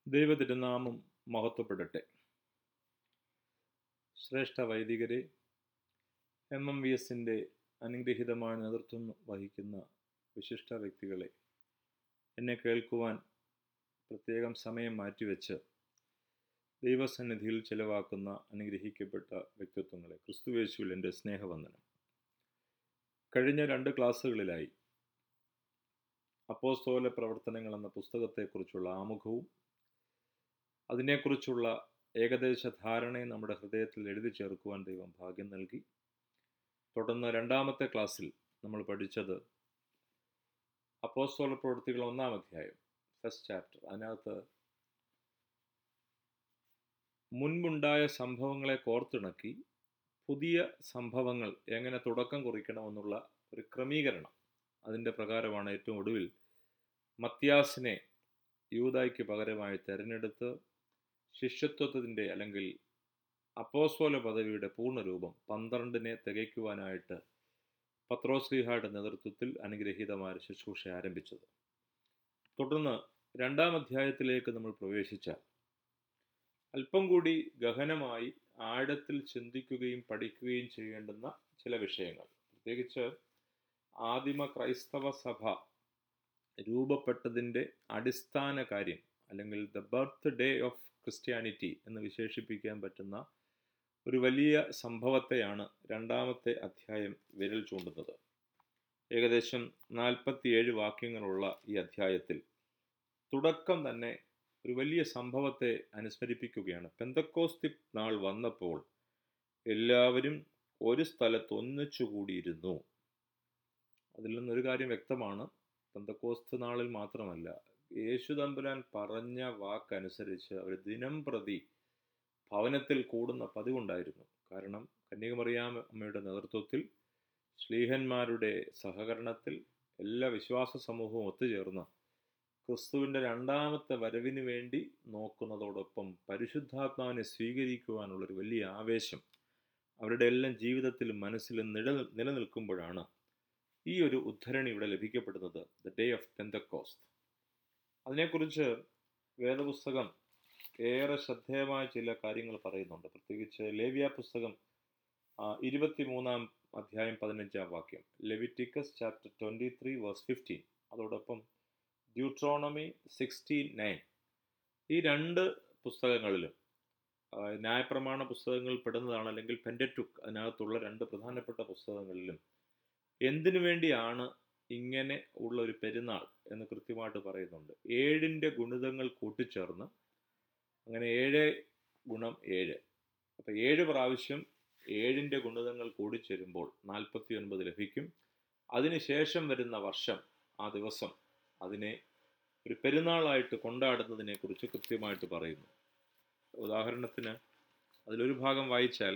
ദൈവതിരുനാമം മഹത്വപ്പെടട്ടെ ശ്രേഷ്ഠ വൈദികരെ M M V എസിൻ്റെ അനുഗ്രഹീതമായ നേതൃത്വം വഹിക്കുന്ന വിശിഷ്ട വ്യക്തികളെ എന്നെ കേൾക്കുവാൻ പ്രത്യേകം സമയം മാറ്റിവെച്ച് ദൈവസന്നിധിയിൽ ചെലവാക്കുന്ന അനുഗ്രഹിക്കപ്പെട്ട വ്യക്തിത്വങ്ങളെ ക്രിസ്തുവേശുവിൽ എൻ്റെ സ്നേഹവന്ദനം കഴിഞ്ഞ രണ്ട് ക്ലാസ്സുകളിലായി അപ്പോസ്തോല പ്രവർത്തനങ്ങൾ എന്ന പുസ്തകത്തെക്കുറിച്ചുള്ള ആമുഖവും അതിനെക്കുറിച്ചുള്ള ഏകദേശ ധാരണയും നമ്മുടെ ഹൃദയത്തിൽ എഴുതി ചേർക്കുവാൻ ദൈവം ഭാഗ്യം നൽകി തുടർന്ന് രണ്ടാമത്തെ ക്ലാസ്സിൽ നമ്മൾ പഠിച്ചത് അപ്പോസ്തോല പ്രവൃത്തികൾ ഒന്നാം അധ്യായം ഫസ്റ്റ് ചാപ്റ്റർ അതിനകത്ത് മുൻപുണ്ടായ സംഭവങ്ങളെ കോർത്തിണക്കി പുതിയ സംഭവങ്ങൾ എങ്ങനെ തുടക്കം കുറിക്കണമെന്നുള്ള ഒരു ക്രമീകരണം അതിൻ്റെ പ്രകാരമാണ് ഏറ്റവും ഒടുവിൽ മത്യാസിനെ യൂതായ്ക്ക് പകരമായി തിരഞ്ഞെടുത്ത് ശിഷ്യത്വത്തിൻ്റെ അല്ലെങ്കിൽ അപ്പോസ്തോല പദവിയുടെ പൂർണ്ണരൂപം പന്ത്രണ്ടിനെ തികയ്ക്കുവാനായിട്ട് പത്രോസ്ലിഹായുടെ നേതൃത്വത്തിൽ അനുഗ്രഹീതമായ ശുശ്രൂഷ ആരംഭിച്ചത് തുടർന്ന് രണ്ടാം അധ്യായത്തിലേക്ക് നമ്മൾ പ്രവേശിച്ചാൽ അല്പം കൂടി ഗഹനമായി ആഴത്തിൽ ചിന്തിക്കുകയും പഠിക്കുകയും ചെയ്യേണ്ടുന്ന ചില വിഷയങ്ങൾ പ്രത്യേകിച്ച് ആദിമ ക്രൈസ്തവ സഭ രൂപപ്പെട്ടതിൻ്റെ അടിസ്ഥാന കാര്യം അല്ലെങ്കിൽ the birthday of Christianity എന്ന് വിശേഷിപ്പിക്കാൻ പറ്റുന്ന ഒരു വലിയ സംഭവത്തെയാണ് രണ്ടാമത്തെ അധ്യായം വിരൽ ചൂണ്ടുന്നത് ഏകദേശം നാൽപ്പത്തിയേഴ് വാക്യങ്ങളുള്ള ഈ അധ്യായത്തിൽ തുടക്കം തന്നെ ഒരു വലിയ സംഭവത്തെ അനുസ്മരിപ്പിക്കുകയാണ് പെന്തക്കോസ്തി നാൾ വന്നപ്പോൾ എല്ലാവരും ഒരു സ്ഥലത്ത് ഒന്നിച്ചു കൂടിയിരുന്നു അതിൽ നിന്നൊരു കാര്യം വ്യക്തമാണ് പെന്തക്കോസ്ത് നാളിൽ മാത്രമല്ല യേശു തമ്പുരാൻ പറഞ്ഞ വാക്കനുസരിച്ച് അവർ ദിനം പ്രതി ഭവനത്തിൽ കൂടുന്ന പതിവുണ്ടായിരുന്നു കാരണം കന്യകമറിയാമ അമ്മയുടെ നേതൃത്വത്തിൽ ശ്ലീഹന്മാരുടെ സഹകരണത്തിൽ എല്ലാ വിശ്വാസ സമൂഹവും ഒത്തുചേർന്ന് ക്രിസ്തുവിൻ്റെ രണ്ടാമത്തെ വരവിന് വേണ്ടി നോക്കുന്നതോടൊപ്പം പരിശുദ്ധാത്മാവിനെ സ്വീകരിക്കുവാനുള്ളൊരു വലിയ ആവേശം അവരുടെ എല്ലാം ജീവിതത്തിലും മനസ്സിലും നില നിലനിൽക്കുമ്പോഴാണ് ഈ ഒരു ഉദ്ധരണി ഇവിടെ ലഭിക്കപ്പെടുന്നത് ദ ഡേ ഓഫ് പെന്തക്കോസ്റ്റ് അതിനെക്കുറിച്ച് വേദപുസ്തകം ഏറെ ശ്രദ്ധേയമായ ചില കാര്യങ്ങൾ പറയുന്നുണ്ട് പ്രത്യേകിച്ച് ലേവ്യ പുസ്തകം ഇരുപത്തിമൂന്നാം അധ്യായം പതിനഞ്ചാം വാക്യം Leviticus chapter twenty three verse fifteen അതോടൊപ്പം ഡ്യൂട്രോണമി സിക്സ്റ്റീൻ നയൻ ഈ രണ്ട് പുസ്തകങ്ങളിലും ന്യായപ്രമാണ പുസ്തകങ്ങളിൽ പെടുന്നതാണ് അല്ലെങ്കിൽ പെൻഡറ്റുക്ക് അതിനകത്തുള്ള രണ്ട് പ്രധാനപ്പെട്ട പുസ്തകങ്ങളിലും എന്തിനു വേണ്ടിയാണ് ഇങ്ങനെ ഉള്ള ഒരു പെരുന്നാൾ എന്ന് കൃത്യമായിട്ട് പറയുന്നുണ്ട് ഏഴിൻ്റെ ഗുണിതങ്ങൾ കൂട്ടിച്ചേർന്ന് അങ്ങനെ ഏഴ് ഗുണം ഏഴ് അപ്പം ഏഴ് പ്രാവശ്യം ഏഴിൻ്റെ ഗുണിതങ്ങൾ കൂടിച്ചേരുമ്പോൾ നാൽപ്പത്തി ഒൻപത് ലഭിക്കും അതിനുശേഷം വരുന്ന വർഷം ആ ദിവസം അതിനെ ഒരു പെരുന്നാളായിട്ട് കൊണ്ടാടുന്നതിനെ കുറിച്ച് കൃത്യമായിട്ട് പറയുന്നു ഉദാഹരണത്തിന് അതിലൊരു ഭാഗം വായിച്ചാൽ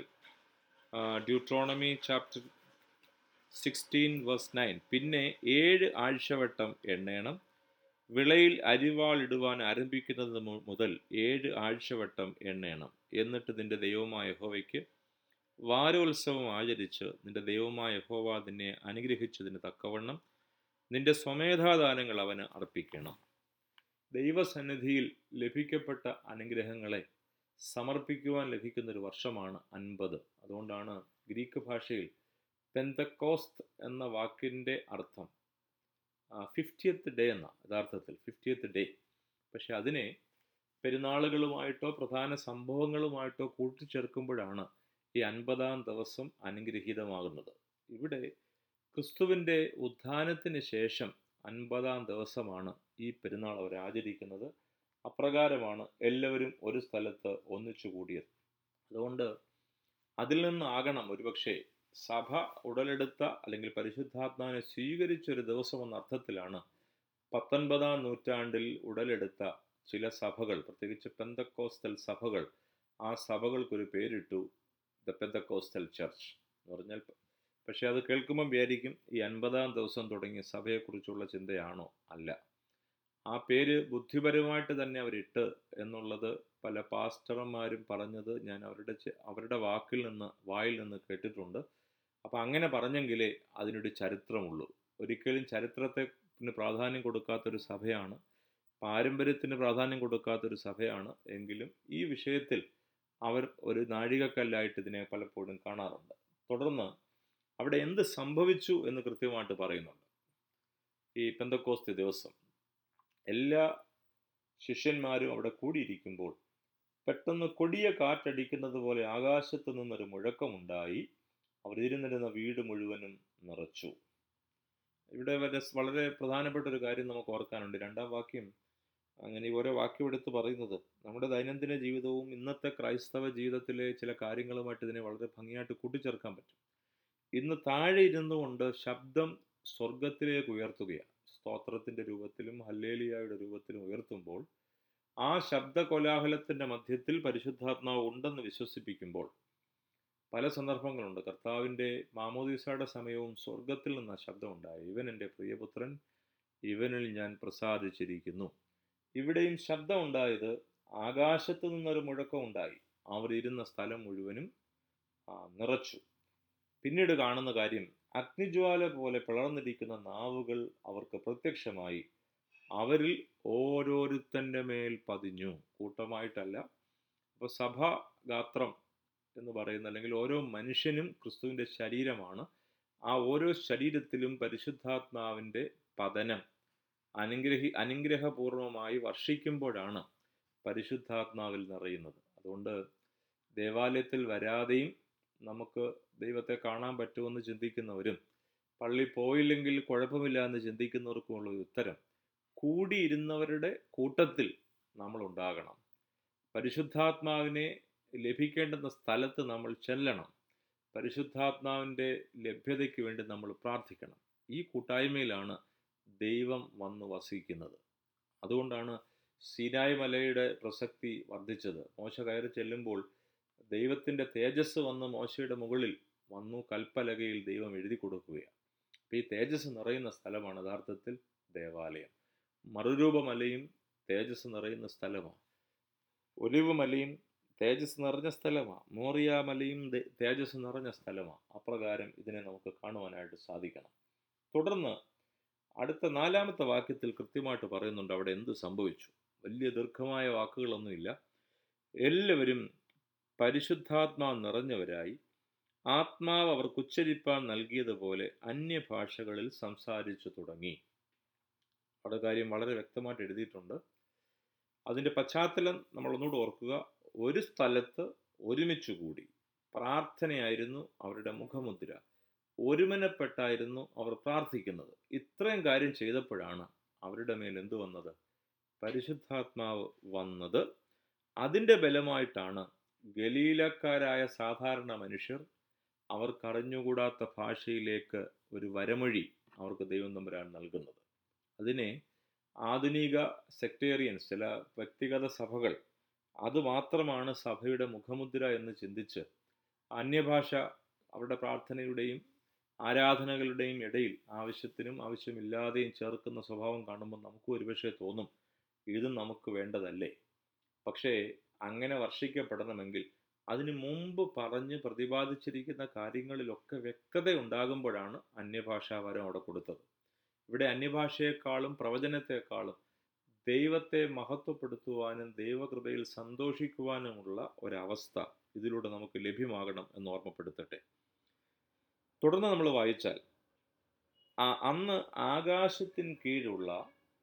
Deuteronomy chapter sixteen verse nine പിന്നെ ഏഴ് ആഴ്ചവട്ടം എണ്ണയണം വിളയിൽ അരിവാൾ ഇടുവാൻ ആരംഭിക്കുന്നത് മുതൽ ഏഴ് ആഴ്ചവട്ടം എണ്ണയണം എന്നിട്ട് നിന്റെ ദൈവമായ യഹോവയ്ക്ക് വാരോത്സവം ആചരിച്ച് നിന്റെ ദൈവമായ യഹോവ നിന്നെ അനുഗ്രഹിച്ചതിന് തക്കവണ്ണം നിന്റെ സ്വമേധാദാനങ്ങൾ അവന് അർപ്പിക്കണം ദൈവസന്നിധിയിൽ ലഭിക്കപ്പെട്ട അനുഗ്രഹങ്ങളെ സമർപ്പിക്കുവാൻ ലഭിക്കുന്ന ഒരു വർഷമാണ് അൻപത് അതുകൊണ്ടാണ് ഗ്രീക്ക് ഭാഷയിൽ പെന്തക്കോസ്ത് എന്ന വാക്കിൻ്റെ അർത്ഥം ഫിഫ്റ്റിയത്ത് ഡേ എന്ന യഥാർത്ഥത്തിൽ ഫിഫ്റ്റിയത്ത് ഡേ പക്ഷെ അതിനെ പെരുന്നാളുകളുമായിട്ടോ പ്രധാന സംഭവങ്ങളുമായിട്ടോ കൂട്ടിച്ചേർക്കുമ്പോഴാണ് ഈ അൻപതാം ദിവസം അനുഗ്രഹീതമാകുന്നത് ഇവിടെ ക്രിസ്തുവിൻ്റെ ഉത്ഥാനത്തിന് ശേഷം അൻപതാം ദിവസമാണ് ഈ പെരുന്നാൾ അവർ ആചരിക്കുന്നത് അപ്രകാരമാണ് എല്ലാവരും ഒരു സ്ഥലത്ത് ഒന്നിച്ചു കൂടിയത് അതുകൊണ്ട് അതിൽ നിന്നാകണം ഒരുപക്ഷെ സഭ ഉടലെടുത്ത അല്ലെങ്കിൽ പരിശുദ്ധാത്മാവിനെ സ്വീകരിച്ചൊരു ദിവസം എന്ന അർത്ഥത്തിലാണ് പത്തൊൻപതാം നൂറ്റാണ്ടിൽ ഉടലെടുത്ത ചില സഭകൾ പ്രത്യേകിച്ച് പെന്തക്കോസ്റ്റൽ സഭകൾ ആ സഭകൾക്കൊരു പേരിട്ടു ദ പെന്തക്കോസ്റ്റൽ ചർച്ച് എന്ന് പറഞ്ഞാൽ പക്ഷേ അത് കേൾക്കുമ്പം വിചാരിക്കും ഈ അൻപതാം ദിവസം തുടങ്ങിയ സഭയെക്കുറിച്ചുള്ള ചിന്തയാണോ അല്ല ആ പേര് ബുദ്ധിപരമായിട്ട് തന്നെ അവരിട്ട് എന്നുള്ളത് പല പാസ്റ്റർമാരും പറഞ്ഞത് ഞാൻ അവരുടെ അവരുടെ വാക്കിൽ നിന്ന് വായിൽ നിന്ന് കേട്ടിട്ടുണ്ട് അപ്പം അങ്ങനെ പറഞ്ഞെങ്കിലേ അതിനൊരു ചരിത്രമുള്ളൂ ഒരിക്കലും ചരിത്രത്തിന് പ്രാധാന്യം കൊടുക്കാത്തൊരു സഭയാണ് പാരമ്പര്യത്തിന് പ്രാധാന്യം കൊടുക്കാത്തൊരു സഭയാണ് എങ്കിലും ഈ വിഷയത്തിൽ അവർ ഒരു നാഴികക്കല്ലായിട്ട് ഇതിനെ പലപ്പോഴും കാണാറുണ്ട് തുടർന്ന് അവിടെ എന്ത് സംഭവിച്ചു എന്ന് കൃത്യമായിട്ട് പറയുന്നുണ്ട് ഈ പെന്തക്കോസ്തി ദിവസം എല്ലാ ശിഷ്യന്മാരും അവിടെ കൂടിയിരിക്കുമ്പോൾ പെട്ടെന്ന് കൊടിയ കാറ്റടിക്കുന്നത് പോലെ ആകാശത്ത് നിന്നൊരു മുഴക്കമുണ്ടായി അവർ ഇരുന്നിരുന്ന വീട് മുഴുവനും നിറച്ചു ഇവിടെ വരെ വളരെ പ്രധാനപ്പെട്ട ഒരു കാര്യം നമുക്ക് ഓർക്കാനുണ്ട് രണ്ടാം വാക്യം അങ്ങനെ ഈ ഓരോ വാക്യം എടുത്ത് പറയുന്നത് നമ്മുടെ ദൈനംദിന ജീവിതവും ഇന്നത്തെ ക്രൈസ്തവ ജീവിതത്തിലെ ചില കാര്യങ്ങളുമായിട്ട് ഇതിനെ വളരെ ഭംഗിയായിട്ട് കൂട്ടിച്ചേർക്കാൻ പറ്റും ഇന്ന് താഴെ ഇരുന്നുകൊണ്ട് ശബ്ദം സ്വർഗത്തിലേക്ക് ഉയർത്തുകയാണ് സ്തോത്രത്തിന്റെ രൂപത്തിലും ഹല്ലേലിയായുടെ രൂപത്തിലും ഉയർത്തുമ്പോൾ ആ ശബ്ദ കോലാഹലത്തിന്റെ മധ്യത്തിൽ പരിശുദ്ധാത്മാവ് ഉണ്ടെന്ന് വിശ്വസിപ്പിക്കുമ്പോൾ പല സന്ദർഭങ്ങളുണ്ട് കർത്താവിൻ്റെ മാമോദീസയുടെ സമയവും സ്വർഗത്തിൽ നിന്ന് ശബ്ദമുണ്ടായി ഇവൻ എൻ്റെ പ്രിയപുത്രൻ ഇവനിൽ ഞാൻ പ്രസാദിച്ചിരിക്കുന്നു ഇവിടെയും ശബ്ദമുണ്ടായത് ആകാശത്തു നിന്നൊരു മുഴക്കമുണ്ടായി അവർ ഇരുന്ന സ്ഥലം മുഴുവനും നിറച്ചു പിന്നീട് കാണുന്ന കാര്യം അഗ്നിജ്വാല പോലെ പിളർന്നിരിക്കുന്ന നാവുകൾ അവർക്ക് പ്രത്യക്ഷമായി അവരിൽ ഓരോരുത്തൻ്റെ മേൽ പതിഞ്ഞു കൂട്ടമായിട്ടല്ല അപ്പോൾ സഭാഗാത്രം എന്ന് പറയുന്ന അല്ലെങ്കിൽ ഓരോ മനുഷ്യനും ക്രിസ്തുവിൻ്റെ ശരീരമാണ് ആ ഓരോ ശരീരത്തിലും പരിശുദ്ധാത്മാവിൻ്റെ പതനം അനുഗ്രഹി അനുഗ്രഹപൂർവമായി വർഷിക്കുമ്പോഴാണ് പരിശുദ്ധാത്മാവിൽ നിറയുന്നത് അതുകൊണ്ട് ദേവാലയത്തിൽ വരാതെയും നമുക്ക് ദൈവത്തെ കാണാൻ പറ്റുമെന്ന് ചിന്തിക്കുന്നവരും പള്ളി പോയില്ലെങ്കിൽ കുഴപ്പമില്ല എന്ന് ചിന്തിക്കുന്നവർക്കുമുള്ള ഉത്തരം കൂടിയിരുന്നവരുടെ കൂട്ടത്തിൽ നമ്മൾ ഉണ്ടാകണം പരിശുദ്ധാത്മാവിനെ ലഭിക്കേണ്ടുന്ന സ്ഥലത്ത് നമ്മൾ ചെല്ലണം പരിശുദ്ധാത്മാവിൻ്റെ ലഭ്യതയ്ക്ക് വേണ്ടി നമ്മൾ പ്രാർത്ഥിക്കണം ഈ കൂട്ടായ്മയിലാണ് ദൈവം വന്ന് വസിക്കുന്നത് അതുകൊണ്ടാണ് സീനായ് മലയുടെ പ്രസക്തി വർദ്ധിച്ചത് മോശ കയറി ചെല്ലുമ്പോൾ ദൈവത്തിൻ്റെ തേജസ് വന്ന് മോശയുടെ മുകളിൽ വന്നു കൽപ്പലകയിൽ ദൈവം എഴുതി കൊടുക്കുകയാണ് അപ്പം ഈ തേജസ് നിറയുന്ന സ്ഥലമാണ് യഥാർത്ഥത്തിൽ ദേവാലയം മറുരൂപമലയും തേജസ് നിറയുന്ന സ്ഥലമാണ് ഒലിവ് മലയും തേജസ് നിറഞ്ഞ സ്ഥലമാണ് മോറിയ മലയും തേജസ് നിറഞ്ഞ സ്ഥലമാണ് അപ്രകാരം ഇതിനെ നമുക്ക് കാണുവാനായിട്ട് സാധിക്കണം തുടർന്ന് അടുത്ത നാലാമത്തെ വാക്യത്തിൽ കൃത്യമായിട്ട് പറയുന്നുണ്ട് അവിടെ എന്ത് സംഭവിച്ചു വലിയ ദീർഘമായ വാക്കുകളൊന്നുമില്ല എല്ലാവരും പരിശുദ്ധാത്മാ നിറഞ്ഞവരായി ആത്മാവ് അവർക്ക് ഉച്ചരിപ്പാൻ നൽകിയതുപോലെ അന്യഭാഷകളിൽ സംസാരിച്ചു തുടങ്ങി അവിടെ കാര്യം വളരെ വ്യക്തമായിട്ട് എഴുതിയിട്ടുണ്ട് അതിൻ്റെ പശ്ചാത്തലം നമ്മൾ ഒന്നുകൂടെ ഓർക്കുക ഒരു സ്ഥലത്ത് ഒരുമിച്ച് കൂടി പ്രാർത്ഥനയായിരുന്നു അവരുടെ മുഖമുദ്ര ഒരുമനപ്പെട്ടായിരുന്നു അവർ പ്രാർത്ഥിക്കുന്നത് ഇത്രയും കാര്യം ചെയ്തപ്പോഴാണ് അവരുടെ മേൽ എന്തു വന്നത് പരിശുദ്ധാത്മാവ് വന്നത് അതിൻ്റെ ബലമായിട്ടാണ് ഗലീലക്കാരായ സാധാരണ മനുഷ്യർ അവർക്കറിഞ്ഞുകൂടാത്ത ഭാഷയിലേക്ക് ഒരു വരമൊഴി അവർക്ക് ദൈവം തമ്പുരാൻ നൽകുന്നത് അതിനെ ആധുനിക സെക്ടേറിയൻസ് ചില വ്യക്തിഗത സഭകൾ അതുമാത്രമാണ് സഭയുടെ മുഖമുദ്ര എന്ന് ചിന്തിച്ച് അന്യഭാഷ അവരുടെ പ്രാർത്ഥനയുടെയും ആരാധനകളുടെയും ഇടയിൽ ആവശ്യത്തിനും ആവശ്യമില്ലാതെയും ചേർക്കുന്ന സ്വഭാവം കാണുമ്പോൾ നമുക്ക് ഒരുപക്ഷെ തോന്നും ഇതും നമുക്ക് വേണ്ടതല്ലേ പക്ഷേ അങ്ങനെ വർഷിക്കപ്പെടണമെങ്കിൽ അതിനു മുമ്പ് പറഞ്ഞ് പ്രതിപാദിച്ചിരിക്കുന്ന കാര്യങ്ങളിലൊക്കെ വ്യക്തത ഉണ്ടാകുമ്പോഴാണ് അന്യഭാഷാവരം അവിടെ കൊടുത്തത് ഇവിടെ അന്യഭാഷയെക്കാളും പ്രവചനത്തെക്കാളും ദൈവത്തെ മഹത്വപ്പെടുത്തുവാനും ദൈവകൃപയിൽ സന്തോഷിക്കുവാനുമുള്ള ഒരവസ്ഥ ഇതിലൂടെ നമുക്ക് ലഭ്യമാകണം എന്ന് ഓർമ്മപ്പെടുത്തട്ടെ തുടർന്ന് നമ്മൾ വായിച്ചാൽ അന്ന് ആകാശത്തിന് കീഴുള്ള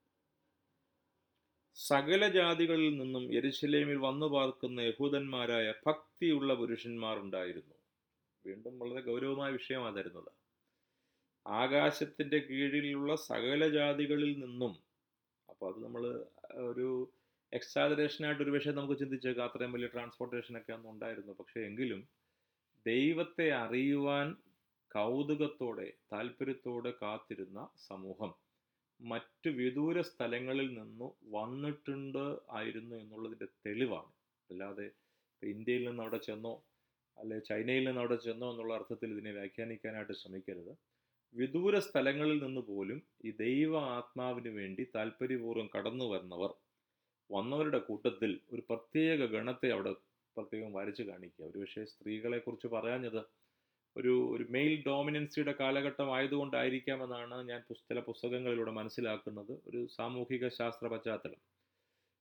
സകല ജാതികളിൽ നിന്നും യെരുശലേമിൽ വന്നു പാർക്കുന്ന യഹൂദന്മാരായ ഭക്തിയുള്ള പുരുഷന്മാർ ഉണ്ടായിരുന്നു വീണ്ടും വളരെ ഗൗരവമായ വിഷയമാണ് തരുന്നത് ആകാശത്തിൻ്റെ കീഴിലുള്ള സകല ജാതികളിൽ നിന്നും അപ്പോൾ അത് നമ്മൾ ഒരു എക്സാജറേഷനായിട്ട് ഒരു വിഷയം നമുക്ക് ചിന്തിച്ചേക്കാം അത്രയും വലിയ ട്രാൻസ്പോർട്ടേഷനൊക്കെ അന്ന് ഉണ്ടായിരുന്നു പക്ഷേ എങ്കിലും ദൈവത്തെ അറിയുവാൻ കൗതുകത്തോടെ താല്പര്യത്തോടെ കാത്തിരുന്ന സമൂഹം മറ്റു വിദൂര സ്ഥലങ്ങളിൽ നിന്ന് വന്നിട്ടുണ്ട് ആയിരുന്നു എന്നുള്ളതിൻ്റെ തെളിവാണ് അല്ലാതെ ഇന്ത്യയിൽ നിന്ന് അവിടെ ചെന്നോ അല്ലെ ചൈനയിൽ നിന്ന് അവിടെ ചെന്നോ എന്നുള്ള അർത്ഥത്തിൽ ഇതിനെ വ്യാഖ്യാനിക്കാനായിട്ട് ശ്രമിക്കരുത് വിദൂര സ്ഥലങ്ങളിൽ നിന്ന് പോലും ഈ ദൈവ ആത്മാവിന് വേണ്ടി താല്പര്യപൂർവ്വം കടന്നു വരുന്നവർ വന്നവരുടെ കൂട്ടത്തിൽ ഒരു പ്രത്യേക ഗണത്തെ അവിടെ പ്രത്യേകം വരച്ച് കാണിക്കുക ഒരുപക്ഷെ സ്ത്രീകളെക്കുറിച്ച് പറയാഞ്ഞത് ഒരു ഒരു മെയിൽ ഡോമിനൻസിയുടെ കാലഘട്ടം ആയതുകൊണ്ടായിരിക്കാമെന്നാണ് ഞാൻ ചില പുസ്തകങ്ങളിലൂടെ മനസ്സിലാക്കുന്നത് ഒരു സാമൂഹിക ശാസ്ത്ര പശ്ചാത്തലം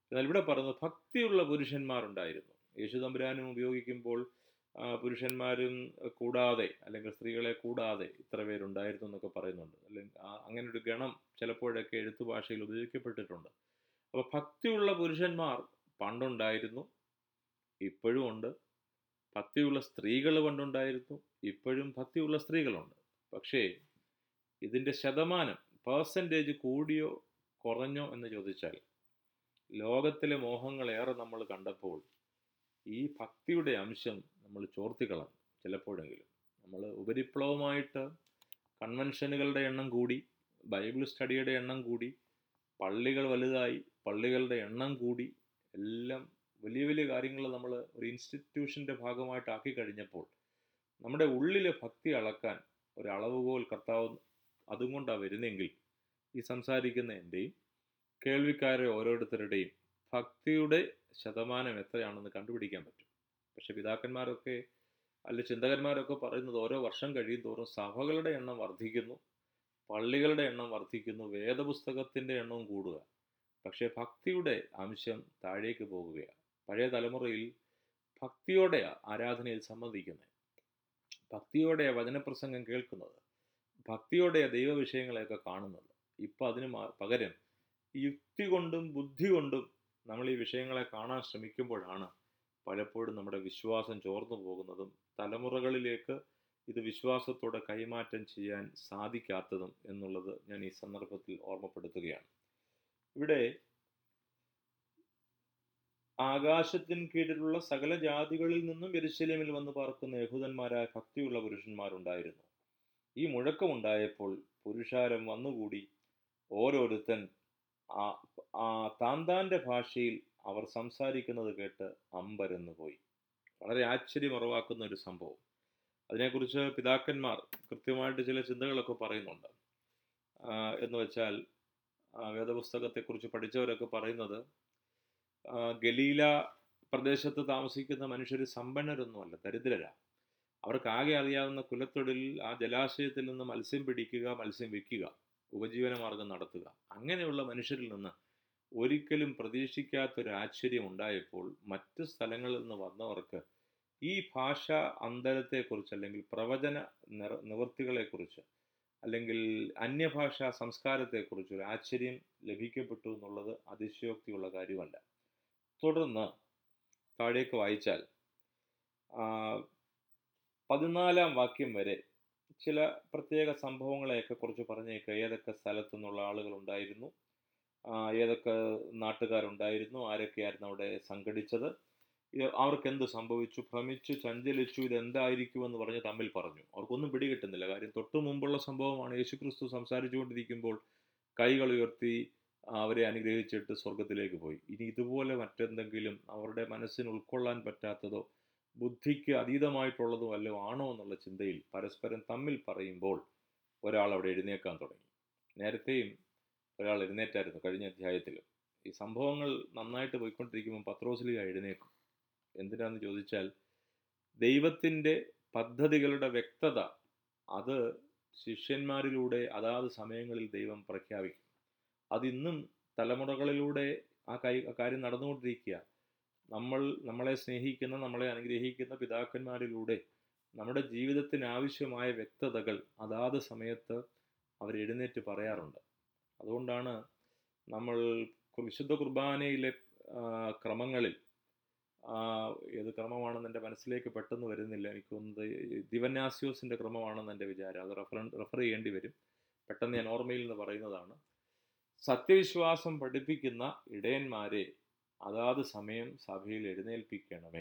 എന്നാൽ ഇവിടെ പറയുന്നത് ഭക്തിയുള്ള പുരുഷന്മാരുണ്ടായിരുന്നു യേശു തമ്പുരാനും ഉപയോഗിക്കുമ്പോൾ ആ, പുരുഷന്മാരും കൂടാതെ അല്ലെങ്കിൽ സ്ത്രീകളെ കൂടാതെ ഇത്ര പേരുണ്ടായിരുന്നു എന്നൊക്കെ പറയുന്നുണ്ട് അല്ലെങ്കിൽ ആ- അങ്ങനെ ഒരു ഗണം ചിലപ്പോഴൊക്കെ എഴുത്തു ഭാഷയിൽ ഉപയോഗിക്കപ്പെട്ടിട്ടുണ്ട് അപ്പോൾ ഭക്തിയുള്ള പുരുഷന്മാർ പണ്ടുണ്ടായിരുന്നു ഇപ്പോഴും ഉണ്ട് ഭക്തിയുള്ള സ്ത്രീകൾ പണ്ടുണ്ടായിരുന്നു ഇപ്പോഴും ഭക്തിയുള്ള സ്ത്രീകളുണ്ട് പക്ഷേ ഇതിൻ്റെ ശതമാനം പേഴ്സൻറ്റേജ് കൂടിയോ കുറഞ്ഞോ എന്ന് ചോദിച്ചാൽ ലോകത്തിലെ മോഹങ്ങളേറെ നമ്മൾ കണ്ടപ്പോൾ ഈ ഭക്തിയുടെ അംശം നമ്മൾ ചോർത്തിക്കളഞ്ഞു ചിലപ്പോഴെങ്കിലും നമ്മൾ ഉപരിപ്ലവമായിട്ട് കൺവെൻഷനുകളുടെ എണ്ണം കൂടി ബൈബിൾ സ്റ്റഡിയുടെ എണ്ണം കൂടി പള്ളികൾ വലുതായി പള്ളികളുടെ എണ്ണം കൂടി എല്ലാം വലിയ വലിയ കാര്യങ്ങൾ നമ്മൾ ഒരു ഇൻസ്റ്റിറ്റ്യൂഷൻ്റെ ഭാഗമായിട്ടാക്കി കഴിഞ്ഞപ്പോൾ നമ്മുടെ ഉള്ളിലെ ഭക്തി അളക്കാൻ ഒരു അളവുകോൽ കർത്താവ് അതും കൊണ്ടാണ് വരുന്നെങ്കിൽ ഈ സംസാരിക്കുന്ന എൻ്റെയും കേൾവിക്കാരെ ഓരോരുത്തരുടെയും ഭക്തിയുടെ ശതമാനം എത്രയാണെന്ന് കണ്ടുപിടിക്കാൻ പറ്റും പക്ഷെ പിതാക്കന്മാരൊക്കെ അല്ല ചിന്തകന്മാരൊക്കെ പറയുന്നത് ഓരോ വർഷം കഴിയും തോറും സഭകളുടെ എണ്ണം വർദ്ധിക്കുന്നു പള്ളികളുടെ എണ്ണം വർദ്ധിക്കുന്നു വേദപുസ്തകത്തിൻ്റെ എണ്ണവും കൂടുക പക്ഷേ ഭക്തിയുടെ അംശം താഴേക്ക് പോകുകയാണ് പഴയ തലമുറയിൽ ഭക്തിയോടെ ആരാധനയിൽ സംബന്ധിക്കുന്നത് ഭക്തിയോടെ വചനപ്രസംഗം കേൾക്കുന്നത് ഭക്തിയോടെ ദൈവവിഷയങ്ങളെയൊക്കെ കാണുന്നത് ഇപ്പം അതിന് മ- പകരം യുക്തി കൊണ്ടും ബുദ്ധി കൊണ്ടും നമ്മൾ ഈ വിഷയങ്ങളെ കാണാൻ ശ്രമിക്കുമ്പോഴാണ് പലപ്പോഴും നമ്മുടെ വിശ്വാസം ചോർന്നു പോകുന്നതും തലമുറകളിലേക്ക് ഇത് വിശ്വാസത്തോടെ കൈമാറ്റം ചെയ്യാൻ സാധിക്കാത്തതും എന്നുള്ളത് ഞാൻ ഈ സന്ദർഭത്തിൽ ഓർമ്മപ്പെടുത്തുകയാണ് ഇവിടെ ആകാശത്തിന് കീഴിലുള്ള സകല ജാതികളിൽ നിന്നും യെരുശലേമിൽ വന്ന് പാർക്കുന്ന യഹൂദന്മാരായ ഭക്തിയുള്ള പുരുഷന്മാരുണ്ടായിരുന്നു ഈ മുഴക്കമുണ്ടായപ്പോൾ പുരുഷാരം വന്നുകൂടി ഓരോരുത്തൻ ആ ആ താന്താന്റെ ഭാഷയിൽ അവർ സംസാരിക്കുന്നത് കേട്ട് അമ്പരന്ന് പോയി വളരെ ആശ്ചര്യമുറവാക്കുന്ന ഒരു സംഭവം അതിനെക്കുറിച്ച് പിതാക്കന്മാർ കൃത്യമായിട്ട് ചില ചിന്തകളൊക്കെ പറയുന്നുണ്ട് ആ, എന്ന് വെച്ചാൽ ആ, വേദപുസ്തകത്തെക്കുറിച്ച് പഠിച്ചവരൊക്കെ പറയുന്നത് ആ, ഗലീല പ്രദേശത്ത് താമസിക്കുന്ന മനുഷ്യർ സമ്പന്നരൊന്നുമല്ല ദരിദ്രരാണ് അവർക്ക് ആകെ അറിയാവുന്ന കുലത്തൊഴിൽ ആ ജലാശയത്തിൽ നിന്ന് മത്സ്യം പിടിക്കുക മത്സ്യം വിൽക്കുക ഉപജീവനമാർഗം നടത്തുക അങ്ങനെയുള്ള മനുഷ്യരിൽ നിന്ന് ഒരിക്കലും പ്രതീക്ഷിക്കാത്തൊരു ആശ്ചര്യം ഉണ്ടായപ്പോൾ മറ്റ് സ്ഥലങ്ങളിൽ നിന്ന് വന്നവർക്ക് ഈ ഭാഷ അന്തരത്തെക്കുറിച്ച് അല്ലെങ്കിൽ പ്രവചന നിറ നിവൃത്തികളെക്കുറിച്ച് അല്ലെങ്കിൽ അന്യഭാഷാ സംസ്കാരത്തെക്കുറിച്ച് ഒരു ആശ്ചര്യം ലഭിക്കപ്പെട്ടു എന്നുള്ളത് അതിശയോക്തിയുള്ള കാര്യമല്ല തുടർന്ന് താഴേക്ക് വായിച്ചാൽ ആ, പതിനാലാം വാക്യം വരെ ചില പ്രത്യേക സംഭവങ്ങളെയൊക്കെ കുറിച്ച് പറഞ്ഞേക്കുക ഏതൊക്കെ സ്ഥലത്തു നിന്നുള്ള ആളുകൾ ഉണ്ടായിരുന്നു ആ, ഏതൊക്കെ നാട്ടുകാരുണ്ടായിരുന്നു ആരൊക്കെയായിരുന്നു അവിടെ സംഘടിച്ചത് ഇത് അവർക്ക് എന്ത് സംഭവിച്ചു ഭ്രമിച്ചു ചഞ്ചലിച്ചു ഇത് എന്തായിരിക്കുമെന്ന് പറഞ്ഞ് തമ്മിൽ പറഞ്ഞു അവർക്കൊന്നും പിടികിട്ടുന്നില്ല കാര്യം തൊട്ടു മുമ്പുള്ള സംഭവമാണ് യേശുക്രിസ്തു സംസാരിച്ചുകൊണ്ടിരിക്കുമ്പോൾ കൈകൾ ഉയർത്തി അവരെ അനുഗ്രഹിച്ചിട്ട് സ്വർഗത്തിലേക്ക് പോയി ഇനി ഇതുപോലെ മറ്റെന്തെങ്കിലും അവരുടെ മനസ്സിന് ഉൾക്കൊള്ളാൻ പറ്റാത്തതോ ബുദ്ധിക്ക് അതീതമായിട്ടുള്ളതോ വല്ലതും ആണോ എന്നുള്ള ചിന്തയിൽ പരസ്പരം തമ്മിൽ പറയുമ്പോൾ ഒരാൾ അവിടെ എഴുന്നേക്കാൻ തുടങ്ങി നേരത്തെയും ഒരാൾ എഴുന്നേറ്റായിരുന്നു കഴിഞ്ഞ അധ്യായത്തിലും ഈ സംഭവങ്ങൾ നന്നായിട്ട് പോയിക്കൊണ്ടിരിക്കുമ്പോൾ പത്രോസ്ലിക എഴുന്നേക്കും എന്തിനാന്ന് ചോദിച്ചാൽ ദൈവത്തിൻ്റെ പദ്ധതികളുടെ വ്യക്തത അത് ശിഷ്യന്മാരിലൂടെ അതാത് സമയങ്ങളിൽ ദൈവം പ്രഖ്യാപിക്കും അതിന്നും തലമുറകളിലൂടെ ആ കൈ ആ കാര്യം നടന്നുകൊണ്ടിരിക്കുക നമ്മൾ നമ്മളെ സ്നേഹിക്കുന്ന നമ്മളെ അനുഗ്രഹിക്കുന്ന പിതാക്കന്മാരിലൂടെ നമ്മുടെ ജീവിതത്തിന് ആവശ്യമായ വ്യക്തതകൾ അതാത് സമയത്ത് അവർ എഴുന്നേറ്റ് പറയാറുണ്ട് അതുകൊണ്ടാണ് നമ്മൾ വിശുദ്ധ കുർബാനയിലെ ആ, ക്രമങ്ങളിൽ ആ, ഏത് ക്രമമാണെന്ന് എൻ്റെ മനസ്സിലേക്ക് പെട്ടെന്ന് വരുന്നില്ല എനിക്ക് തോന്നുന്നത് ഈ ദിവന്യാസ്യോസിൻ്റെ ക്രമമാണെന്ന് എൻ്റെ വിചാരം അത് റെഫർ റെഫർ ചെയ്യേണ്ടി വരും പെട്ടെന്ന് ഞാൻ ഓർമ്മയിൽ നിന്ന് പറയുന്നതാണ് സത്യവിശ്വാസം പഠിപ്പിക്കുന്ന ഇടയന്മാരെ അതാത് സമയം സഭയിൽ എഴുന്നേൽപ്പിക്കണമേ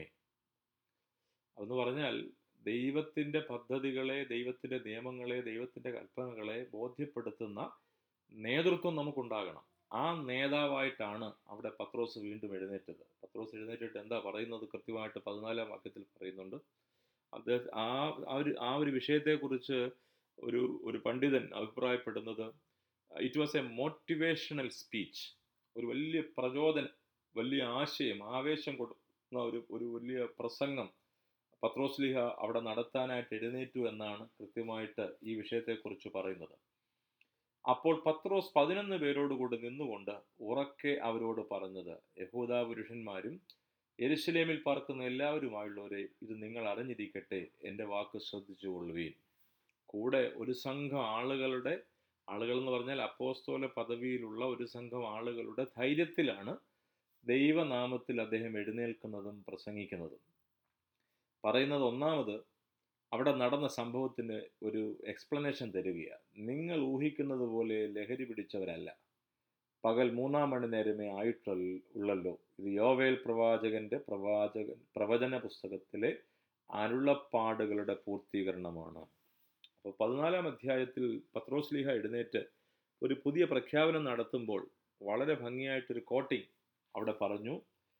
അതെന്ന് പറഞ്ഞാൽ ദൈവത്തിൻ്റെ പദ്ധതികളെ ദൈവത്തിൻ്റെ നിയമങ്ങളെ ദൈവത്തിൻ്റെ കൽപ്പനകളെ ബോധ്യപ്പെടുത്തുന്ന നേതൃത്വം നമുക്കുണ്ടാകണം ആ നേതാവായിട്ടാണ് അവിടെ പത്രോസ് വീണ്ടും എഴുന്നേറ്റത് പത്രോസ് എഴുന്നേറ്റിട്ട് എന്താ പറയുന്നത് കൃത്യമായിട്ട് പതിനാലാം വാക്യത്തിൽ പറയുന്നുണ്ട് അദ്ദേഹം ആ ആ ഒരു ആ ഒരു വിഷയത്തെക്കുറിച്ച് ഒരു ഒരു പണ്ഡിതൻ അഭിപ്രായപ്പെടുന്നത് it was a motivational speech ഒരു വലിയ പ്രചോദനം വലിയ ആശയം ആവേശം കൊടുക്കുന്ന ഒരു ഒരു വലിയ പ്രസംഗം പത്രോസ്ലിഹ അവിടെ നടത്താനായിട്ട് എഴുന്നേറ്റു എന്നാണ് കൃത്യമായിട്ട് ഈ വിഷയത്തെക്കുറിച്ച് പറയുന്നത് അപ്പോൾ പത്രോസ് പതിനൊന്ന് പേരോട് കൂടി നിന്നുകൊണ്ട് ഉറക്കെ അവരോട് പറഞ്ഞത് യഹൂദ പുരുഷന്മാരും യെരുശലേമിൽ പാർക്കുന്ന എല്ലാവരുമായുള്ളവരെ ഇത് നിങ്ങൾ അറിഞ്ഞിരിക്കട്ടെ എൻ്റെ വാക്ക് ശ്രദ്ധിച്ചു കൊള്ളുവീൻ കൂടെ ഒരു സംഘം ആളുകളുടെ ആളുകൾ എന്ന് പറഞ്ഞാൽ അപ്പോസ്തോല പദവിയിലുള്ള ഒരു സംഘം ആളുകളുടെ ധൈര്യത്തിലാണ് ദൈവനാമത്തിൽ അദ്ദേഹം എഴുന്നേൽക്കുന്നതും പ്രസംഗിക്കുന്നതും പറയുന്നത് ഒന്നാമത് അവിടെ നടന്ന സംഭവത്തിന് ഒരു എക്സ്പ്ലനേഷൻ തരികയാണ് നിങ്ങൾ ഊഹിക്കുന്നത് പോലെ ലഹരി പിടിച്ചവരല്ല പകൽ മൂന്നാം മണി നേരമേ ആയിട്ടുള്ളല്ലോ ഇത് യോവേൽ പ്രവാചകന്റെ പ്രവാചകൻ പ്രവചന പുസ്തകത്തിലെ അരുളപ്പാടുകളുടെ പൂർത്തീകരണമാണ് അപ്പോൾ പതിനാലാം അധ്യായത്തിൽ പത്രോസ്ലിഹ എഴുന്നേറ്റ് ഒരു പുതിയ പ്രഖ്യാപനം നടത്തുമ്പോൾ വളരെ ഭംഗിയായിട്ടൊരു കോട്ടിങ് അവിടെ പറഞ്ഞു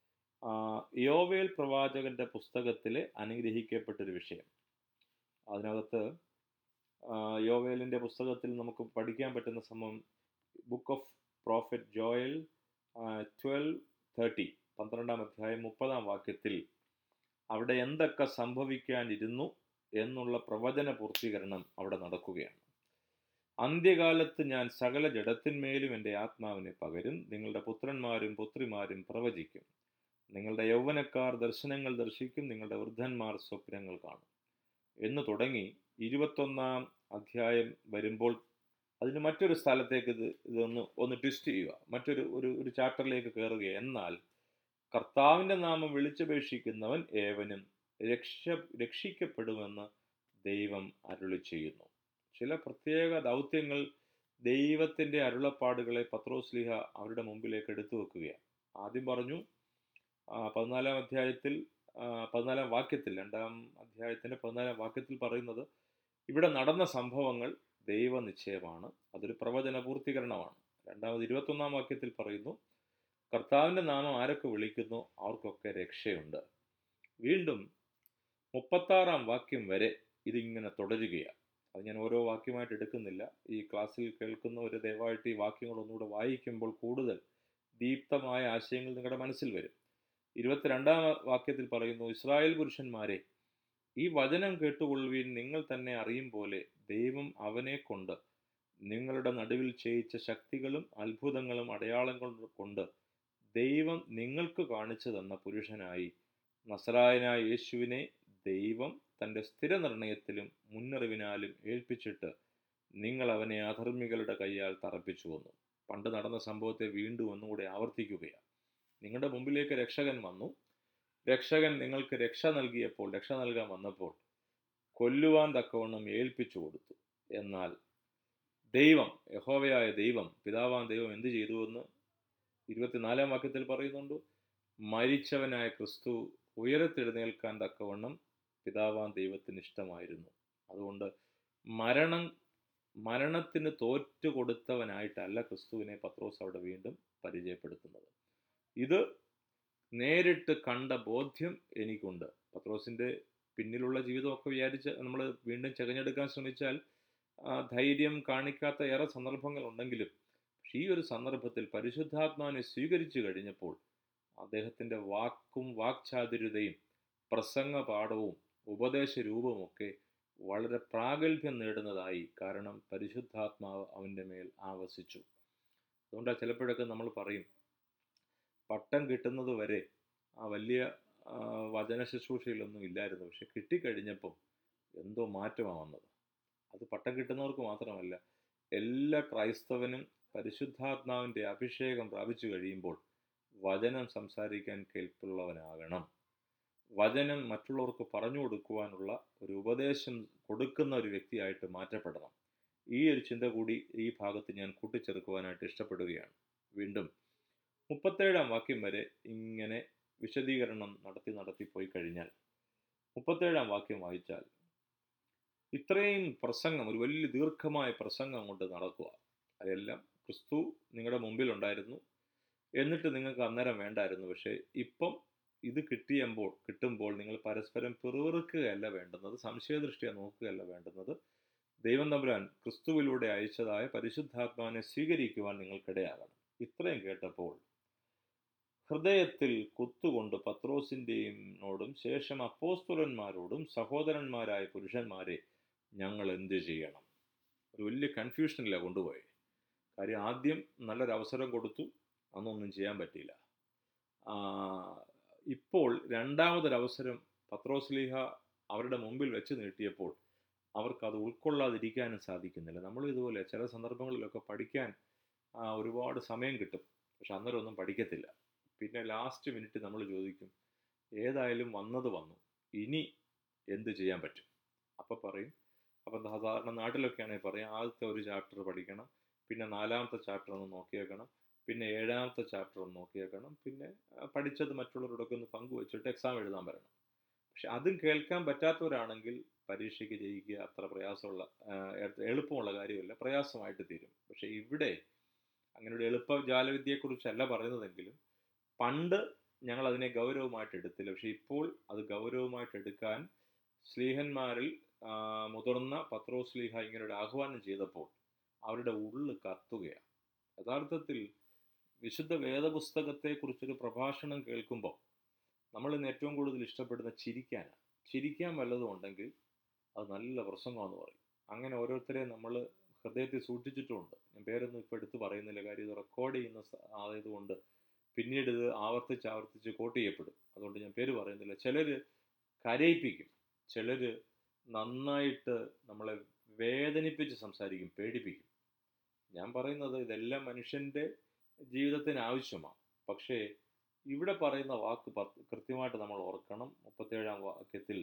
യോവേൽ പ്രവാചകന്റെ പുസ്തകത്തിലെ അനുഗ്രഹിക്കപ്പെട്ടൊരു വിഷയം അതിനകത്ത് യോവേലിൻ്റെ പുസ്തകത്തിൽ നമുക്ക് പഠിക്കാൻ പറ്റുന്ന സംഭവം book of prophet Joel twelve thirty പന്ത്രണ്ടാം അധ്യായം മുപ്പതാം വാക്യത്തിൽ അവിടെ എന്തൊക്കെ സംഭവിക്കാനിരുന്നു എന്നുള്ള പ്രവചന പൂർത്തീകരണം അവിടെ നടക്കുകയാണ് അന്ത്യകാലത്ത് ഞാൻ സകല ജഡത്തിന്മേലും എൻ്റെ ആത്മാവിനെ പകരും നിങ്ങളുടെ പുത്രന്മാരും പുത്രിമാരും പ്രവചിക്കും നിങ്ങളുടെ യൗവനക്കാർ ദർശനങ്ങൾ ദർശിക്കും നിങ്ങളുടെ വൃദ്ധന്മാർ സ്വപ്നങ്ങൾ കാണും എന്ന് തുടങ്ങി ഇരുപത്തൊന്നാം അധ്യായം വരുമ്പോൾ അതിന് മറ്റൊരു സ്ഥലത്തേക്ക് ഇത് ഇതൊന്ന് ഒന്ന് ട്വിസ്റ്റ് ചെയ്യുക മറ്റൊരു ഒരു ഒരു ചാപ്റ്ററിലേക്ക് കയറുക എന്നാൽ കർത്താവിൻ്റെ നാമം വിളിച്ചപേക്ഷിക്കുന്നവൻ ഏവനും രക്ഷ രക്ഷിക്കപ്പെടുമെന്ന് ദൈവം അരുളി ചെയ്യുന്നു ചില പ്രത്യേക ദൗത്യങ്ങൾ ദൈവത്തിൻ്റെ അരുളപ്പാടുകളെ പത്രോസ്ലിഹ അവരുടെ മുമ്പിലേക്ക് എടുത്തു വെക്കുകയാണ് ആദ്യം പറഞ്ഞു പതിനാലാം അധ്യായത്തിൽ പതിനാലാം വാക്യത്തിൽ രണ്ടാം അധ്യായത്തിൻ്റെ പതിനാലാം വാക്യത്തിൽ പറയുന്നത് ഇവിടെ നടന്ന സംഭവങ്ങൾ ദൈവനിശ്ചയമാണ് അതൊരു പ്രവചന പൂർത്തീകരണമാണ് രണ്ടാമത് ഇരുപത്തൊന്നാം വാക്യത്തിൽ പറയുന്നു കർത്താവിൻ്റെ നാമം ആരൊക്കെ വിളിക്കുന്നു അവർക്കൊക്കെ രക്ഷയുണ്ട് വീണ്ടും മുപ്പത്താറാം വാക്യം വരെ ഇതിങ്ങനെ തുടരുകയാണ് അത് ഞാൻ ഓരോ വാക്യമായിട്ട് എടുക്കുന്നില്ല ഈ ക്ലാസ്സിൽ കേൾക്കുന്നവർ ദയവായിട്ട് ഈ വാക്യങ്ങൾ ഒന്നുകൂടെ വായിക്കുമ്പോൾ കൂടുതൽ ദീപ്തമായ ആശയങ്ങൾ നിങ്ങളുടെ മനസ്സിൽ വരും ഇരുപത്തിരണ്ടാം വാക്യത്തിൽ പറയുന്നു ഇസ്രായേൽ പുരുഷന്മാരെ ഈ വചനം കേട്ടുകൊള്ളുവീൻ നിങ്ങൾ തന്നെ അറിയും പോലെ ദൈവം അവനെ കൊണ്ട് നിങ്ങളുടെ നടുവിൽ ചെയ്യിച്ച ശക്തികളും അത്ഭുതങ്ങളും അടയാളങ്ങളും കൊണ്ട് ദൈവം നിങ്ങൾക്ക് കാണിച്ചു തന്ന പുരുഷനായി നസറായനായ യേശുവിനെ ദൈവം തൻ്റെ സ്ഥിരനിർണയത്തിലും മുന്നറിവിനാലും ഏൽപ്പിച്ചിട്ട് നിങ്ങൾ അവനെ അധർമ്മികളുടെ കൈയാൽ തറപ്പിച്ചു വന്നു പണ്ട് നടന്ന സംഭവത്തെ വീണ്ടും ഒന്നുകൂടെ ആവർത്തിക്കുകയാണ് നിങ്ങളുടെ മുമ്പിലേക്ക് രക്ഷകൻ വന്നു രക്ഷകൻ നിങ്ങൾക്ക് രക്ഷ നൽകിയപ്പോൾ രക്ഷ നൽകാൻ വന്നപ്പോൾ കൊല്ലുവാൻ തക്കവണ്ണം ഏൽപ്പിച്ചു കൊടുത്തു എന്നാൽ ദൈവം യഹോവയായ ദൈവം പിതാവാൻ ദൈവം എന്ത് ചെയ്തുവെന്ന് ഇരുപത്തിനാലാം വാക്യത്തിൽ പറയുന്നുണ്ട് മരിച്ചവനായ ക്രിസ്തു ഉയരത്തെഴുന്നേൽക്കാൻ തക്കവണ്ണം പിതാവാൻ ദൈവത്തിന് ഇഷ്ടമായിരുന്നു അതുകൊണ്ട് മരണം മരണത്തിന് തോറ്റു കൊടുത്തവനായിട്ടല്ല ക്രിസ്തുവിനെ പത്രോസ് അവിടെ വീണ്ടും പരിചയപ്പെടുത്തുന്നത് ഇത് നേരിട്ട് കണ്ട ബോധ്യം എനിക്കുണ്ട് പത്രോസിൻ്റെ പിന്നിലുള്ള ജീവിതമൊക്കെ വിചാരിച്ച് നമ്മൾ വീണ്ടും ചകഞ്ഞെടുക്കാൻ ശ്രമിച്ചാൽ ധൈര്യം കാണിക്കാത്ത ഏറെ സന്ദർഭങ്ങൾ ഉണ്ടെങ്കിലും പക്ഷേ ഈ ഒരു സന്ദർഭത്തിൽ പരിശുദ്ധാത്മാവിനെ സ്വീകരിച്ചു കഴിഞ്ഞപ്പോൾ അദ്ദേഹത്തിൻ്റെ വാക്കും വാക്ചാതുര്യതയും പ്രസംഗ പാഠവും ഉപദേശ രൂപമൊക്കെ വളരെ പ്രാഗൽഭ്യം നേടുന്നതായി കാരണം പരിശുദ്ധാത്മാവ് അവൻ്റെ മേൽ ആവസിച്ചു അതുകൊണ്ടാണ് ചിലപ്പോഴൊക്കെ നമ്മൾ പറയും പട്ടം കിട്ടുന്നത് വരെ ആ വലിയ വചന ശുശ്രൂഷയിലൊന്നും ഇല്ലായിരുന്നു പക്ഷെ കിട്ടിക്കഴിഞ്ഞപ്പം എന്തോ മാറ്റമാണ് വന്നത് അത് പട്ടം കിട്ടുന്നവർക്ക് മാത്രമല്ല എല്ലാ ക്രൈസ്തവനും പരിശുദ്ധാത്മാവിൻ്റെ അഭിഷേകം പ്രാപിച്ചു കഴിയുമ്പോൾ വചനം സംസാരിക്കാൻ കേൾപ്പുള്ളവനാകണം വചനം മറ്റുള്ളവർക്ക് പറഞ്ഞു കൊടുക്കുവാനുള്ള ഒരു ഉപദേശം കൊടുക്കുന്ന ഒരു വ്യക്തിയായിട്ട് മാറ്റപ്പെടണം ഈ ഒരു ചിന്ത കൂടി ഈ ഭാഗത്ത് ഞാൻ കൂട്ടിച്ചേർക്കുവാനായിട്ട് ഇഷ്ടപ്പെടുകയാണ് വീണ്ടും മുപ്പത്തേഴാം വാക്യം വരെ ഇങ്ങനെ വിശദീകരണം നടത്തി നടത്തി പോയി കഴിഞ്ഞാൽ മുപ്പത്തേഴാം വാക്യം വായിച്ചാൽ ഇത്രയും പ്രസംഗം ഒരു വലിയ ദീർഘമായ പ്രസംഗം കൊണ്ട് നടക്കുക അതെല്ലാം ക്രിസ്തു നിങ്ങളുടെ മുമ്പിലുണ്ടായിരുന്നു എന്നിട്ട് നിങ്ങൾക്ക് അന്നേരം വേണ്ടായിരുന്നു പക്ഷേ ഇപ്പം ഇത് കിട്ടിയുമ്പോൾ കിട്ടുമ്പോൾ നിങ്ങൾ പരസ്പരം പിറുവിറുക്കുകയല്ല വേണ്ടുന്നത് സംശയദൃഷ്ടിയെ നോക്കുകയല്ല വേണ്ടുന്നത് ദൈവം തമ്പുരാൻ ക്രിസ്തുവിലൂടെ അയച്ചതായ പരിശുദ്ധാത്മാവിനെ സ്വീകരിക്കുവാൻ നിങ്ങൾക്കിടയാകണം ഇത്രയും കേട്ടപ്പോൾ ഹൃദയത്തിൽ കുത്തുകൊണ്ട് പത്രോസിൻ്റെയും നോടും ശേഷം അപ്പോസ്തുലന്മാരോടും സഹോദരന്മാരായ പുരുഷന്മാരെ ഞങ്ങൾ എന്ത് ചെയ്യണം ഒരു വലിയ കൺഫ്യൂഷനിലാണ് കൊണ്ടുപോയി കാര്യം ആദ്യം നല്ലൊരു അവസരം കൊടുത്തു അന്നൊന്നും ചെയ്യാൻ പറ്റിയില്ല ആ, ഇപ്പോൾ രണ്ടാമതൊരവസരം പത്രോസ്ലീഹ അവരുടെ മുമ്പിൽ വെച്ച് നീട്ടിയപ്പോൾ അവർക്കത് ഉൾക്കൊള്ളാതിരിക്കാനും സാധിക്കുന്നില്ല നമ്മളും ഇതുപോലെ ചില സന്ദർഭങ്ങളിലൊക്കെ പഠിക്കാൻ ആ, ഒരുപാട് സമയം കിട്ടും പക്ഷെ അന്നേരം ഒന്നും പഠിക്കത്തില്ല പിന്നെ ലാസ്റ്റ് മിനിറ്റ് നമ്മൾ ചോദിക്കും ഏതായാലും വന്നത് വന്നു ഇനി എന്ത് ചെയ്യാൻ പറ്റും അപ്പോൾ പറയും അപ്പം സാധാരണ നാട്ടിലൊക്കെയാണെങ്കിൽ പറയും ആദ്യത്തെ ഒരു ചാപ്റ്റർ പഠിക്കണം പിന്നെ നാലാമത്തെ ചാപ്റ്റർ ഒന്ന് നോക്കിയേക്കണം പിന്നെ ഏഴാമത്തെ ചാപ്റ്റർ ഒന്ന് നോക്കിയേക്കണം പിന്നെ ആ, പഠിച്ചത് മറ്റുള്ളവരോടൊക്കെ ഒന്ന് പങ്കുവെച്ചിട്ട് എക്സാം എഴുതാൻ പറയണം പക്ഷെ അതും കേൾക്കാൻ പറ്റാത്തവരാണെങ്കിൽ പരീക്ഷയ്ക്ക് ജയിക്കുക അത്ര പ്രയാസമുള്ള ആ, എ- എളുപ്പമുള്ള കാര്യമല്ല പ്രയാസമായിട്ട് തീരും പക്ഷെ ഇവിടെ അങ്ങനെ ഒരു എളുപ്പ ജാലവിദ്യയെക്കുറിച്ചല്ല പറയുന്നതെങ്കിലും പണ്ട് ഞങ്ങൾ അതിനെ ഗൗരവമായിട്ട് എടുത്തില്ല പക്ഷെ ഇപ്പോൾ അത് ഗൗരവമായിട്ട് എടുക്കാൻ സ്ലീഹന്മാരിൽ ആ, മുതിർന്ന പത്രോ സ്ലീഹ ഇങ്ങനെ ഒരു ആഹ്വാനം ചെയ്തപ്പോൾ അവരുടെ ഉള്ളു കത്തുകയാണ് യഥാർത്ഥത്തിൽ വിശുദ്ധ വേദപുസ്തകത്തെക്കുറിച്ചൊരു പ്രഭാഷണം കേൾക്കുമ്പോൾ നമ്മൾ ഇന്ന് ഏറ്റവും കൂടുതൽ ഇഷ്ടപ്പെടുന്ന ചിരിക്കാനാണ് ചിരിക്കാൻ വല്ലതും ഉണ്ടെങ്കിൽ അത് നല്ല പ്രസംഗമാണെന്ന് പറയും അങ്ങനെ ഓരോരുത്തരെ നമ്മൾ ഹൃദയത്തിൽ സൂക്ഷിച്ചിട്ടുമുണ്ട് ഞാൻ പേരൊന്നും ഇപ്പോൾ എടുത്ത് പറയുന്നില്ല കാര്യം ഇത് റെക്കോർഡ് ചെയ്യുന്ന സ- ആയതുകൊണ്ട് പിന്നീട് ഇത് ആവർത്തിച്ച് ആവർത്തിച്ച് കോട്ട് ചെയ്യപ്പെടും അതുകൊണ്ട് ഞാൻ പേര് പറയുന്നില്ല ചിലർ കരയിപ്പിക്കും ചിലർ നന്നായിട്ട് നമ്മളെ വേദനിപ്പിച്ച് സംസാരിക്കും പേടിപ്പിക്കും ഞാൻ പറയുന്നത് ഇതെല്ലാം മനുഷ്യൻ്റെ ജീവിതത്തിന് ആവശ്യമാണ് പക്ഷേ ഇവിടെ പറയുന്ന വാക്ക് പത്ത് കൃത്യമായിട്ട് നമ്മൾ ഓർക്കണം മുപ്പത്തേഴാം വാക്യത്തിൽ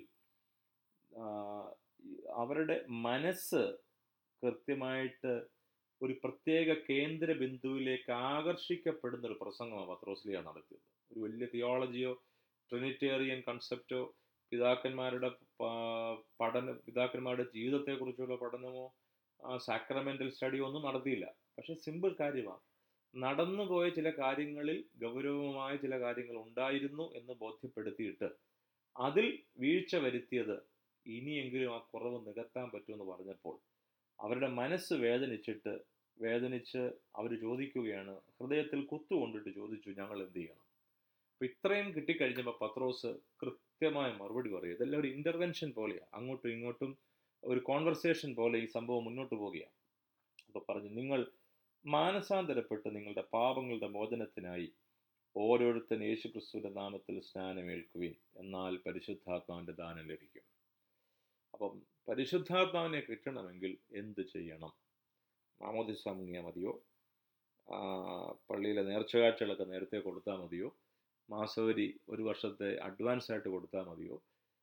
ആ, ഈ അവരുടെ മനസ്സ് കൃത്യമായിട്ട് ഒരു പ്രത്യേക കേന്ദ്ര ബിന്ദുവിലേക്ക് ആകർഷിക്കപ്പെടുന്ന ഒരു പ്രസംഗമാണ് പത്രോസ്ലിയ നടത്തിയത് ഒരു വലിയ തിയോളജിയോ ട്രിനിറ്റേറിയൻ കൺസെപ്റ്റോ പിതാക്കന്മാരുടെ പ- പഠന പിതാക്കന്മാരുടെ ജീവിതത്തെക്കുറിച്ചുള്ള പഠനമോ സാക്രമെന്റൽ സ്റ്റഡിയോ ഒന്നും നടത്തിയില്ല പക്ഷെ സിമ്പിൾ കാര്യമാണ് നടന്നുപോയ ചില കാര്യങ്ങളിൽ ഗൗരവമായ ചില കാര്യങ്ങൾ ഉണ്ടായിരുന്നു എന്ന് ബോധ്യപ്പെടുത്തിയിട്ട് അതിൽ വീഴ്ച വരുത്തിയത് ഇനിയെങ്കിലും ആ കുറവ് നികത്താൻ പറ്റുമെന്ന് പറഞ്ഞപ്പോൾ അവരുടെ മനസ്സ് വേദനിച്ചിട്ട് വേദനിച്ച് അവർ ചോദിക്കുകയാണ് ഹൃദയത്തിൽ കുത്തുകൊണ്ടിട്ട് ചോദിച്ചു ഞങ്ങൾ എന്ത് ചെയ്യണം അപ്പൊ ഇത്രയും കിട്ടിക്കഴിഞ്ഞപ്പോൾ പത്രോസ് കൃത്യമായ മറുപടി പറയും ഇതെല്ലാം ഒരു ഇന്റർവെൻഷൻ പോലെയാണ് അങ്ങോട്ടും ഇങ്ങോട്ടും ഒരു കോൺവെർസേഷൻ പോലെ ഈ സംഭവം മുന്നോട്ട് പോവുകയാണ് അപ്പൊ പറഞ്ഞു നിങ്ങൾ മാനസാന്തരപ്പെട്ട് നിങ്ങളുടെ പാപങ്ങളുടെ മോചനത്തിനായി ഓരോരുത്തൻ യേശു ക്രിസ്തുവിന്റെ നാമത്തിൽ സ്നാനമേൽക്കുവിൻ എന്നാൽ പരിശുദ്ധാത്മാവിന്റെ ദാനം ലഭിക്കും അപ്പം പരിശുദ്ധാത്മാവിനെ കിട്ടണമെങ്കിൽ എന്ത് ചെയ്യണം മാമോദിസ മുങ്ങിയാൽ മതിയോ ആ, പള്ളിയിലെ നേർച്ചകാഴ്ചകളൊക്കെ നേരത്തെ കൊടുത്താൽ മതിയോ മാസവരി ഒരു വർഷത്തെ അഡ്വാൻസ് ആയിട്ട് കൊടുത്താൽ മതിയോ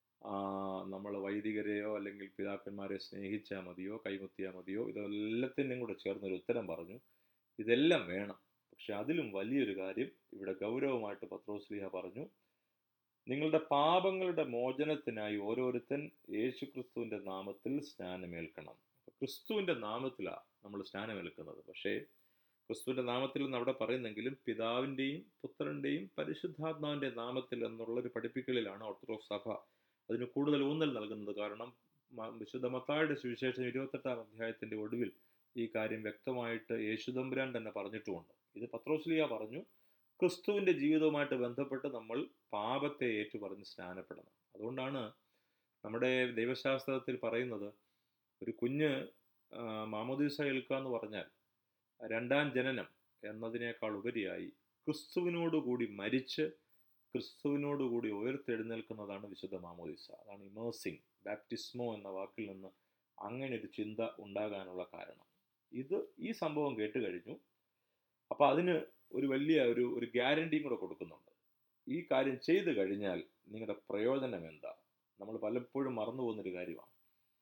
നമ്മൾ വൈദികരെയോ അല്ലെങ്കിൽ പിതാക്കന്മാരെ സ്നേഹിച്ചാൽ മതിയോ കൈമുത്തിയാൽ മതിയോ ഇതെല്ലാത്തിനും കൂടെ ചേർന്നൊരു ഉത്തരം പറഞ്ഞു ഇതെല്ലാം വേണം പക്ഷെ അതിലും വലിയൊരു കാര്യം ഇവിടെ ഗൗരവമായിട്ട് പത്രോസ്ലിഹ പറഞ്ഞു നിങ്ങളുടെ പാപങ്ങളുടെ മോചനത്തിനായി ഓരോരുത്തൻ യേശു ക്രിസ്തുവിൻ്റെ നാമത്തിൽ സ്നാനമേൽക്കണം അപ്പൊ ക്രിസ്തുവിൻ്റെ നാമത്തിലാണ് നമ്മൾ സ്നാനമേൽക്കുന്നത് പക്ഷേ ക്രിസ്തുവിൻ്റെ നാമത്തിൽ എന്ന് അവിടെ പറയുന്നെങ്കിലും പിതാവിൻ്റെയും പുത്രൻ്റെയും പരിശുദ്ധാത്മാവിൻ്റെ നാമത്തിൽ എന്നുള്ളൊരു പഠിപ്പിക്കലിലാണ് ഓർത്തഡോക്സ് സഭ അതിന് കൂടുതൽ ഊന്നൽ നൽകുന്നത് കാരണം മ- വിശുദ്ധ മത്തായുടെ സുവിശേഷം ഇരുപത്തെട്ടാം അധ്യായത്തിൻ്റെ ഒടുവിൽ ഈ കാര്യം വ്യക്തമായിട്ട് യേശുദമ്പുരാൻ തന്നെ പറഞ്ഞിട്ടുമുണ്ട് ഇത് പത്രോസ്ലിയ പറഞ്ഞു ക്രിസ്തുവിൻ്റെ ജീവിതവുമായിട്ട് ബന്ധപ്പെട്ട് നമ്മൾ പാപത്തെ ഏറ്റുപറഞ്ഞ് സ്നാനപ്പെടണം അതുകൊണ്ടാണ് നമ്മുടെ ദൈവശാസ്ത്രത്തിൽ പറയുന്നത് ഒരു കുഞ്ഞ് ആ, മാമോദീസ ഏൽക്കുക എന്ന് പറഞ്ഞാൽ രണ്ടാം ജനനം എന്നതിനേക്കാൾ ഉപരിയായി ക്രിസ്തുവിനോടുകൂടി മരിച്ച് ക്രിസ്തുവിനോടുകൂടി ഉയർത്തെഴുന്നേൽക്കുന്നതാണ് വിശുദ്ധ മാമോദിസ അതാണ് ഇമേഴ്സിങ് ബാപ്റ്റിസ്മോ എന്ന വാക്കിൽ നിന്ന് അങ്ങനെ ഒരു ചിന്ത ഉണ്ടാകാനുള്ള കാരണം ഇത് ഈ സംഭവം കേട്ട് കഴിഞ്ഞു അപ്പോൾ അതിന് ഒരു വലിയ ഒരു ഒരു ഗ്യാരണ്ടിയും കൂടെ കൊടുക്കുന്നുണ്ട് ഈ കാര്യം ചെയ്തു കഴിഞ്ഞാൽ നിങ്ങളുടെ പ്രയോജനം എന്താ നമ്മൾ പലപ്പോഴും മറന്നു പോകുന്നൊരു കാര്യമാണ്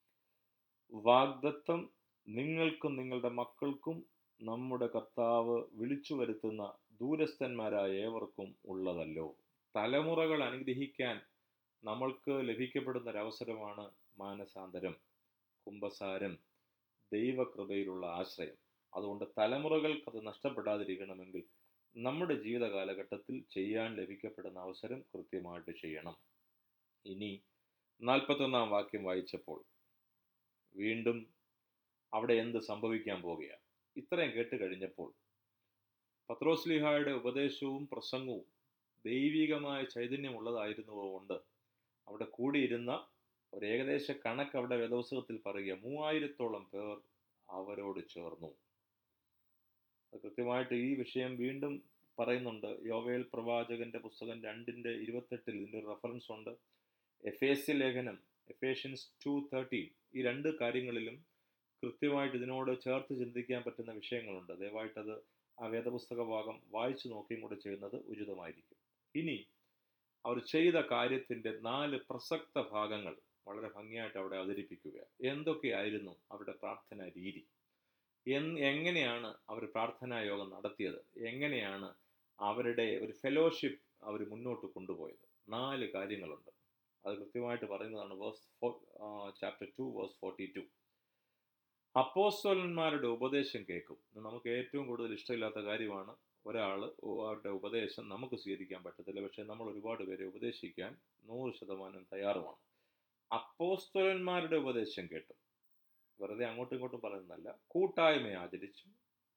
വാഗ്ദത്തം നിങ്ങൾക്കും നിങ്ങളുടെ മക്കൾക്കും നമ്മുടെ കർത്താവ് വിളിച്ചു വരുത്തുന്ന ദൂരസ്ഥന്മാരായ ഏവർക്കും ഉള്ളതല്ലോ തലമുറകൾ അനുഗ്രഹിക്കാൻ നമ്മൾക്ക് ലഭിക്കപ്പെടുന്ന ഒരവസരമാണ് മാനസാന്തരം കുംഭസാരം ദൈവകൃപയിലുള്ള ആശ്രയം അതുകൊണ്ട് തലമുറകൾക്ക് അത് നഷ്ടപ്പെടാതിരിക്കണമെങ്കിൽ നമ്മുടെ ജീവിത കാലഘട്ടത്തിൽ ചെയ്യാൻ ലഭിക്കപ്പെടുന്ന അവസരം കൃത്യമായിട്ട് ചെയ്യണം ഇനി നാൽപ്പത്തൊന്നാം വാക്യം വായിച്ചപ്പോൾ വീണ്ടും അവിടെ എന്ത് സംഭവിക്കാൻ പോകുകയാണ് ഇത്രയും കേട്ട് കഴിഞ്ഞപ്പോൾ പത്രോസ്ലിഹായുടെ ഉപദേശവും പ്രസംഗവും ദൈവികമായ ചൈതന്യമുള്ളതായിരുന്നതുകൊണ്ട് അവിടെ കൂടിയിരുന്ന ഒരു ഏകദേശ കണക്ക് അവിടെ വേദോത്സവത്തിൽ പറയുക മൂവായിരത്തോളം പേർ അവരോട് ചേർന്നു അത് കൃത്യമായിട്ട് ഈ വിഷയം വീണ്ടും പറയുന്നുണ്ട് യോവേൽ പ്രവാചകന്റെ പുസ്തകം രണ്ടിൻ്റെ ഇരുപത്തെട്ടിൽ ഇതിൻ്റെ ഒരു റെഫറൻസ് ഉണ്ട് എഫേസ്യ ലേഖനം എഫേഷ്യൻസ് ടു തേർട്ടി ഈ രണ്ട് കാര്യങ്ങളിലും കൃത്യമായിട്ട് ഇതിനോട് ചേർത്ത് ചിന്തിക്കാൻ പറ്റുന്ന വിഷയങ്ങളുണ്ട് ദയവായിട്ടത് ആ വേദപുസ്തക ഭാഗം വായിച്ചു നോക്കിയും കൂടെ ചെയ്യുന്നത് ഉചിതമായിരിക്കും ഇനി അവർ ചെയ്ത കാര്യത്തിൻ്റെ നാല് പ്രസക്ത ഭാഗങ്ങൾ വളരെ ഭംഗിയായിട്ട് അവിടെ അവതരിപ്പിക്കുക എന്തൊക്കെയായിരുന്നു അവരുടെ പ്രാർത്ഥനാ രീതി എന്ന് എങ്ങനെയാണ് അവർ പ്രാർത്ഥനാ യോഗം നടത്തിയത് എങ്ങനെയാണ് അവരുടെ ഒരു ഫെലോഷിപ്പ് അവർ മുന്നോട്ട് കൊണ്ടുപോയത് നാല് കാര്യങ്ങളുണ്ട് അത് കൃത്യമായിട്ട് പറയുന്നതാണ് verse chapter two verse forty two അപ്പോസ്തോലന്മാരുടെ ഉപദേശം കേൾക്കും ഇത് നമുക്ക് ഏറ്റവും കൂടുതൽ ഇഷ്ടമില്ലാത്ത കാര്യമാണ് ഒരാൾ അവരുടെ ഉപദേശം നമുക്ക് സ്വീകരിക്കാൻ പറ്റത്തില്ല പക്ഷേ നമ്മൾ ഒരുപാട് പേരെ ഉപദേശിക്കാൻ നൂറ് ശതമാനം തയ്യാറുമാണ് അപ്പോസ്തോലന്മാരുടെ ഉപദേശം കേട്ടു വെറുതെ അങ്ങോട്ടും ഇങ്ങോട്ടും പറയുന്നതല്ല കൂട്ടായ്മ ആചരിച്ചും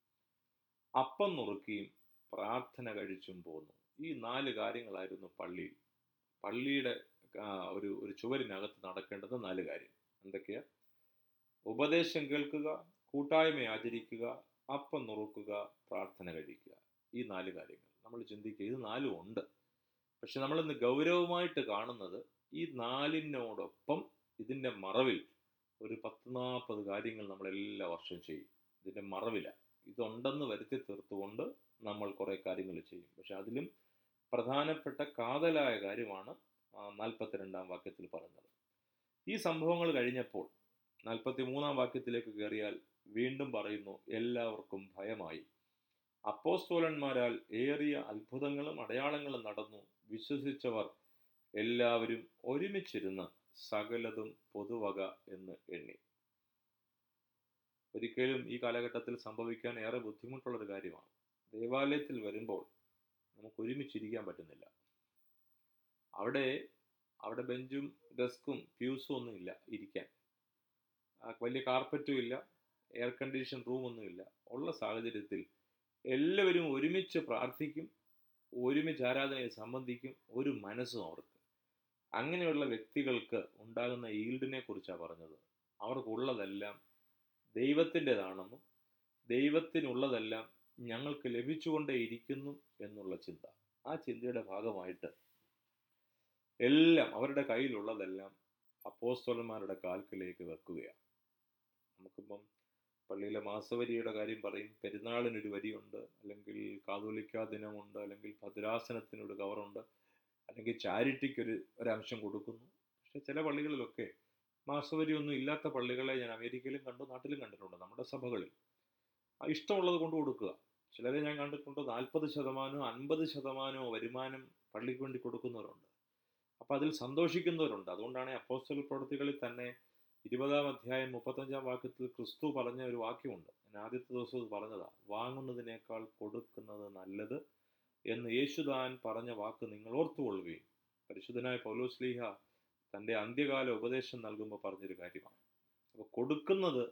അപ്പം നുറുക്കിയും പ്രാർത്ഥന കഴിച്ചും പോന്നു ഈ നാല് കാര്യങ്ങളായിരുന്നു പള്ളിയിൽ പള്ളിയുടെ ആ, ഒരു ഒരു ചുവരിനകത്ത് നടക്കേണ്ടത് നാല് കാര്യം എന്തൊക്കെയാ ഉപദേശം കേൾക്കുക കൂട്ടായ്മ ആചരിക്കുക അപ്പം നുറുക്കുക പ്രാർത്ഥന കഴിക്കുക ഈ നാല് കാര്യങ്ങൾ നമ്മൾ ചിന്തിക്കുക ഇത് നാലും ഉണ്ട് പക്ഷെ നമ്മളിന്ന് ഗൗരവമായിട്ട് കാണുന്നത് ഈ നാലിനോടൊപ്പം ഇതിൻ്റെ മറവിൽ ഒരു പത്ത് നാൽപ്പത് കാര്യങ്ങൾ നമ്മൾ എല്ലാ വർഷവും ചെയ്യും ഇതിൻ്റെ മറവില ഇതുണ്ടെന്ന് വരുത്തി തീർത്തുകൊണ്ട് നമ്മൾ കുറേ കാര്യങ്ങൾ ചെയ്യും പക്ഷെ അതിലും പ്രധാനപ്പെട്ട കാതലായ കാര്യമാണ് നാൽപ്പത്തിരണ്ടാം വാക്യത്തിൽ പറഞ്ഞത് ഈ സംഭവങ്ങൾ കഴിഞ്ഞപ്പോൾ നാൽപ്പത്തി മൂന്നാം വാക്യത്തിലേക്ക് കയറിയാൽ വീണ്ടും പറയുന്നു എല്ലാവർക്കും ഭയമായി അപ്പോസ്തോലന്മാരാൽ ഏറിയ അത്ഭുതങ്ങളും അടയാളങ്ങളും നടന്നു വിശ്വസിച്ചവർ എല്ലാവരും ഒരുമിച്ചിരുന്ന് സകലതും പൊതുവക എന്ന് എണ്ണി ഒരിക്കലും ഈ കാലഘട്ടത്തിൽ സംഭവിക്കാൻ ഏറെ ബുദ്ധിമുട്ടുള്ളൊരു കാര്യമാണ് ദേവാലയത്തിൽ വരുമ്പോൾ നമുക്ക് ഒരുമിച്ചിരിക്കാൻ പറ്റുന്നില്ല അവിടെ അവിടെ ബെഞ്ചും ഡെസ്കും ഫ്യൂസും ഒന്നും ഇല്ല ഇരിക്കാൻ ആ, വലിയ കാർപ്പറ്റും ഇല്ല എയർ കണ്ടീഷൻ റൂമൊന്നും ഇല്ല ഉള്ള സാഹചര്യത്തിൽ എല്ലാവരും ഒരുമിച്ച് പ്രാർത്ഥിക്കും ഒരുമിച്ച് ആരാധനയെ സംബന്ധിക്കും ഒരു മനസ്സും അവർക്ക് അങ്ങനെയുള്ള വ്യക്തികൾക്ക് ഉണ്ടാകുന്ന ഈൽഡിനെ കുറിച്ചാണ് പറഞ്ഞത് അവർക്കുള്ളതെല്ലാം ദൈവത്തിൻ്റെതാണെന്നും ദൈവത്തിനുള്ളതെല്ലാം ഞങ്ങൾക്ക് ലഭിച്ചുകൊണ്ടേയിരിക്കുന്നു എന്നുള്ള ചിന്ത ആ ചിന്തയുടെ ഭാഗമായിട്ട് എല്ലാം അവരുടെ കയ്യിലുള്ളതെല്ലാം അപ്പോസ്തലന്മാരുടെ കാൽക്കിലേക്ക് വെക്കുകയാണ് നമുക്കിപ്പം പള്ളിയിലെ മാസവരിയുടെ കാര്യം പറയും പെരുന്നാളിനൊരു വരിയുണ്ട് അല്ലെങ്കിൽ കാതോലിക്ക ദിനമുണ്ട് അല്ലെങ്കിൽ ഭദ്രാസനത്തിനൊരു കവറുണ്ട് അല്ലെങ്കിൽ ചാരിറ്റിക്കൊരു ഒരംശം കൊടുക്കുന്നു പക്ഷെ ചില പള്ളികളിലൊക്കെ മാസവരി ഒന്നും ഇല്ലാത്ത പള്ളികളെ ഞാൻ അമേരിക്കയിലും കണ്ടു നാട്ടിലും കണ്ടിട്ടുണ്ട് നമ്മുടെ സഭകളിൽ ആ ഇഷ്ടമുള്ളത് കൊണ്ട് കൊടുക്കുക ചിലരെ ഞാൻ കണ്ടിട്ടുണ്ട് നാൽപ്പത് ശതമാനമോ അൻപത് ശതമാനമോ വരുമാനം പള്ളിക്ക് വേണ്ടി കൊടുക്കുന്നവരുണ്ട് അപ്പോൾ അതിൽ സന്തോഷിക്കുന്നവരുണ്ട് അതുകൊണ്ടാണ് അപ്പോസ്റ്റൽ പ്രവൃത്തികളിൽ തന്നെ ഇരുപതാം അധ്യായം മുപ്പത്തഞ്ചാം വാക്യത്തിൽ ക്രിസ്തു പറഞ്ഞ ഒരു വാക്യമുണ്ട് ഞാൻ ആദ്യത്തെ ദിവസം ഇത് പറഞ്ഞതാ വാങ്ങുന്നതിനേക്കാൾ കൊടുക്കുന്നത് നല്ലത് എന്ന് യേശുദാൻ പറഞ്ഞ വാക്ക് നിങ്ങൾ ഓർത്തുകൊള്ളുകയും പരിശുദ്ധനായ പൗലോസ്ലീഹ തൻ്റെ അന്ത്യകാല ഉപദേശം നൽകുമ്പോൾ പറഞ്ഞൊരു കാര്യമാണ് അപ്പോൾ കൊടുക്കുന്നത്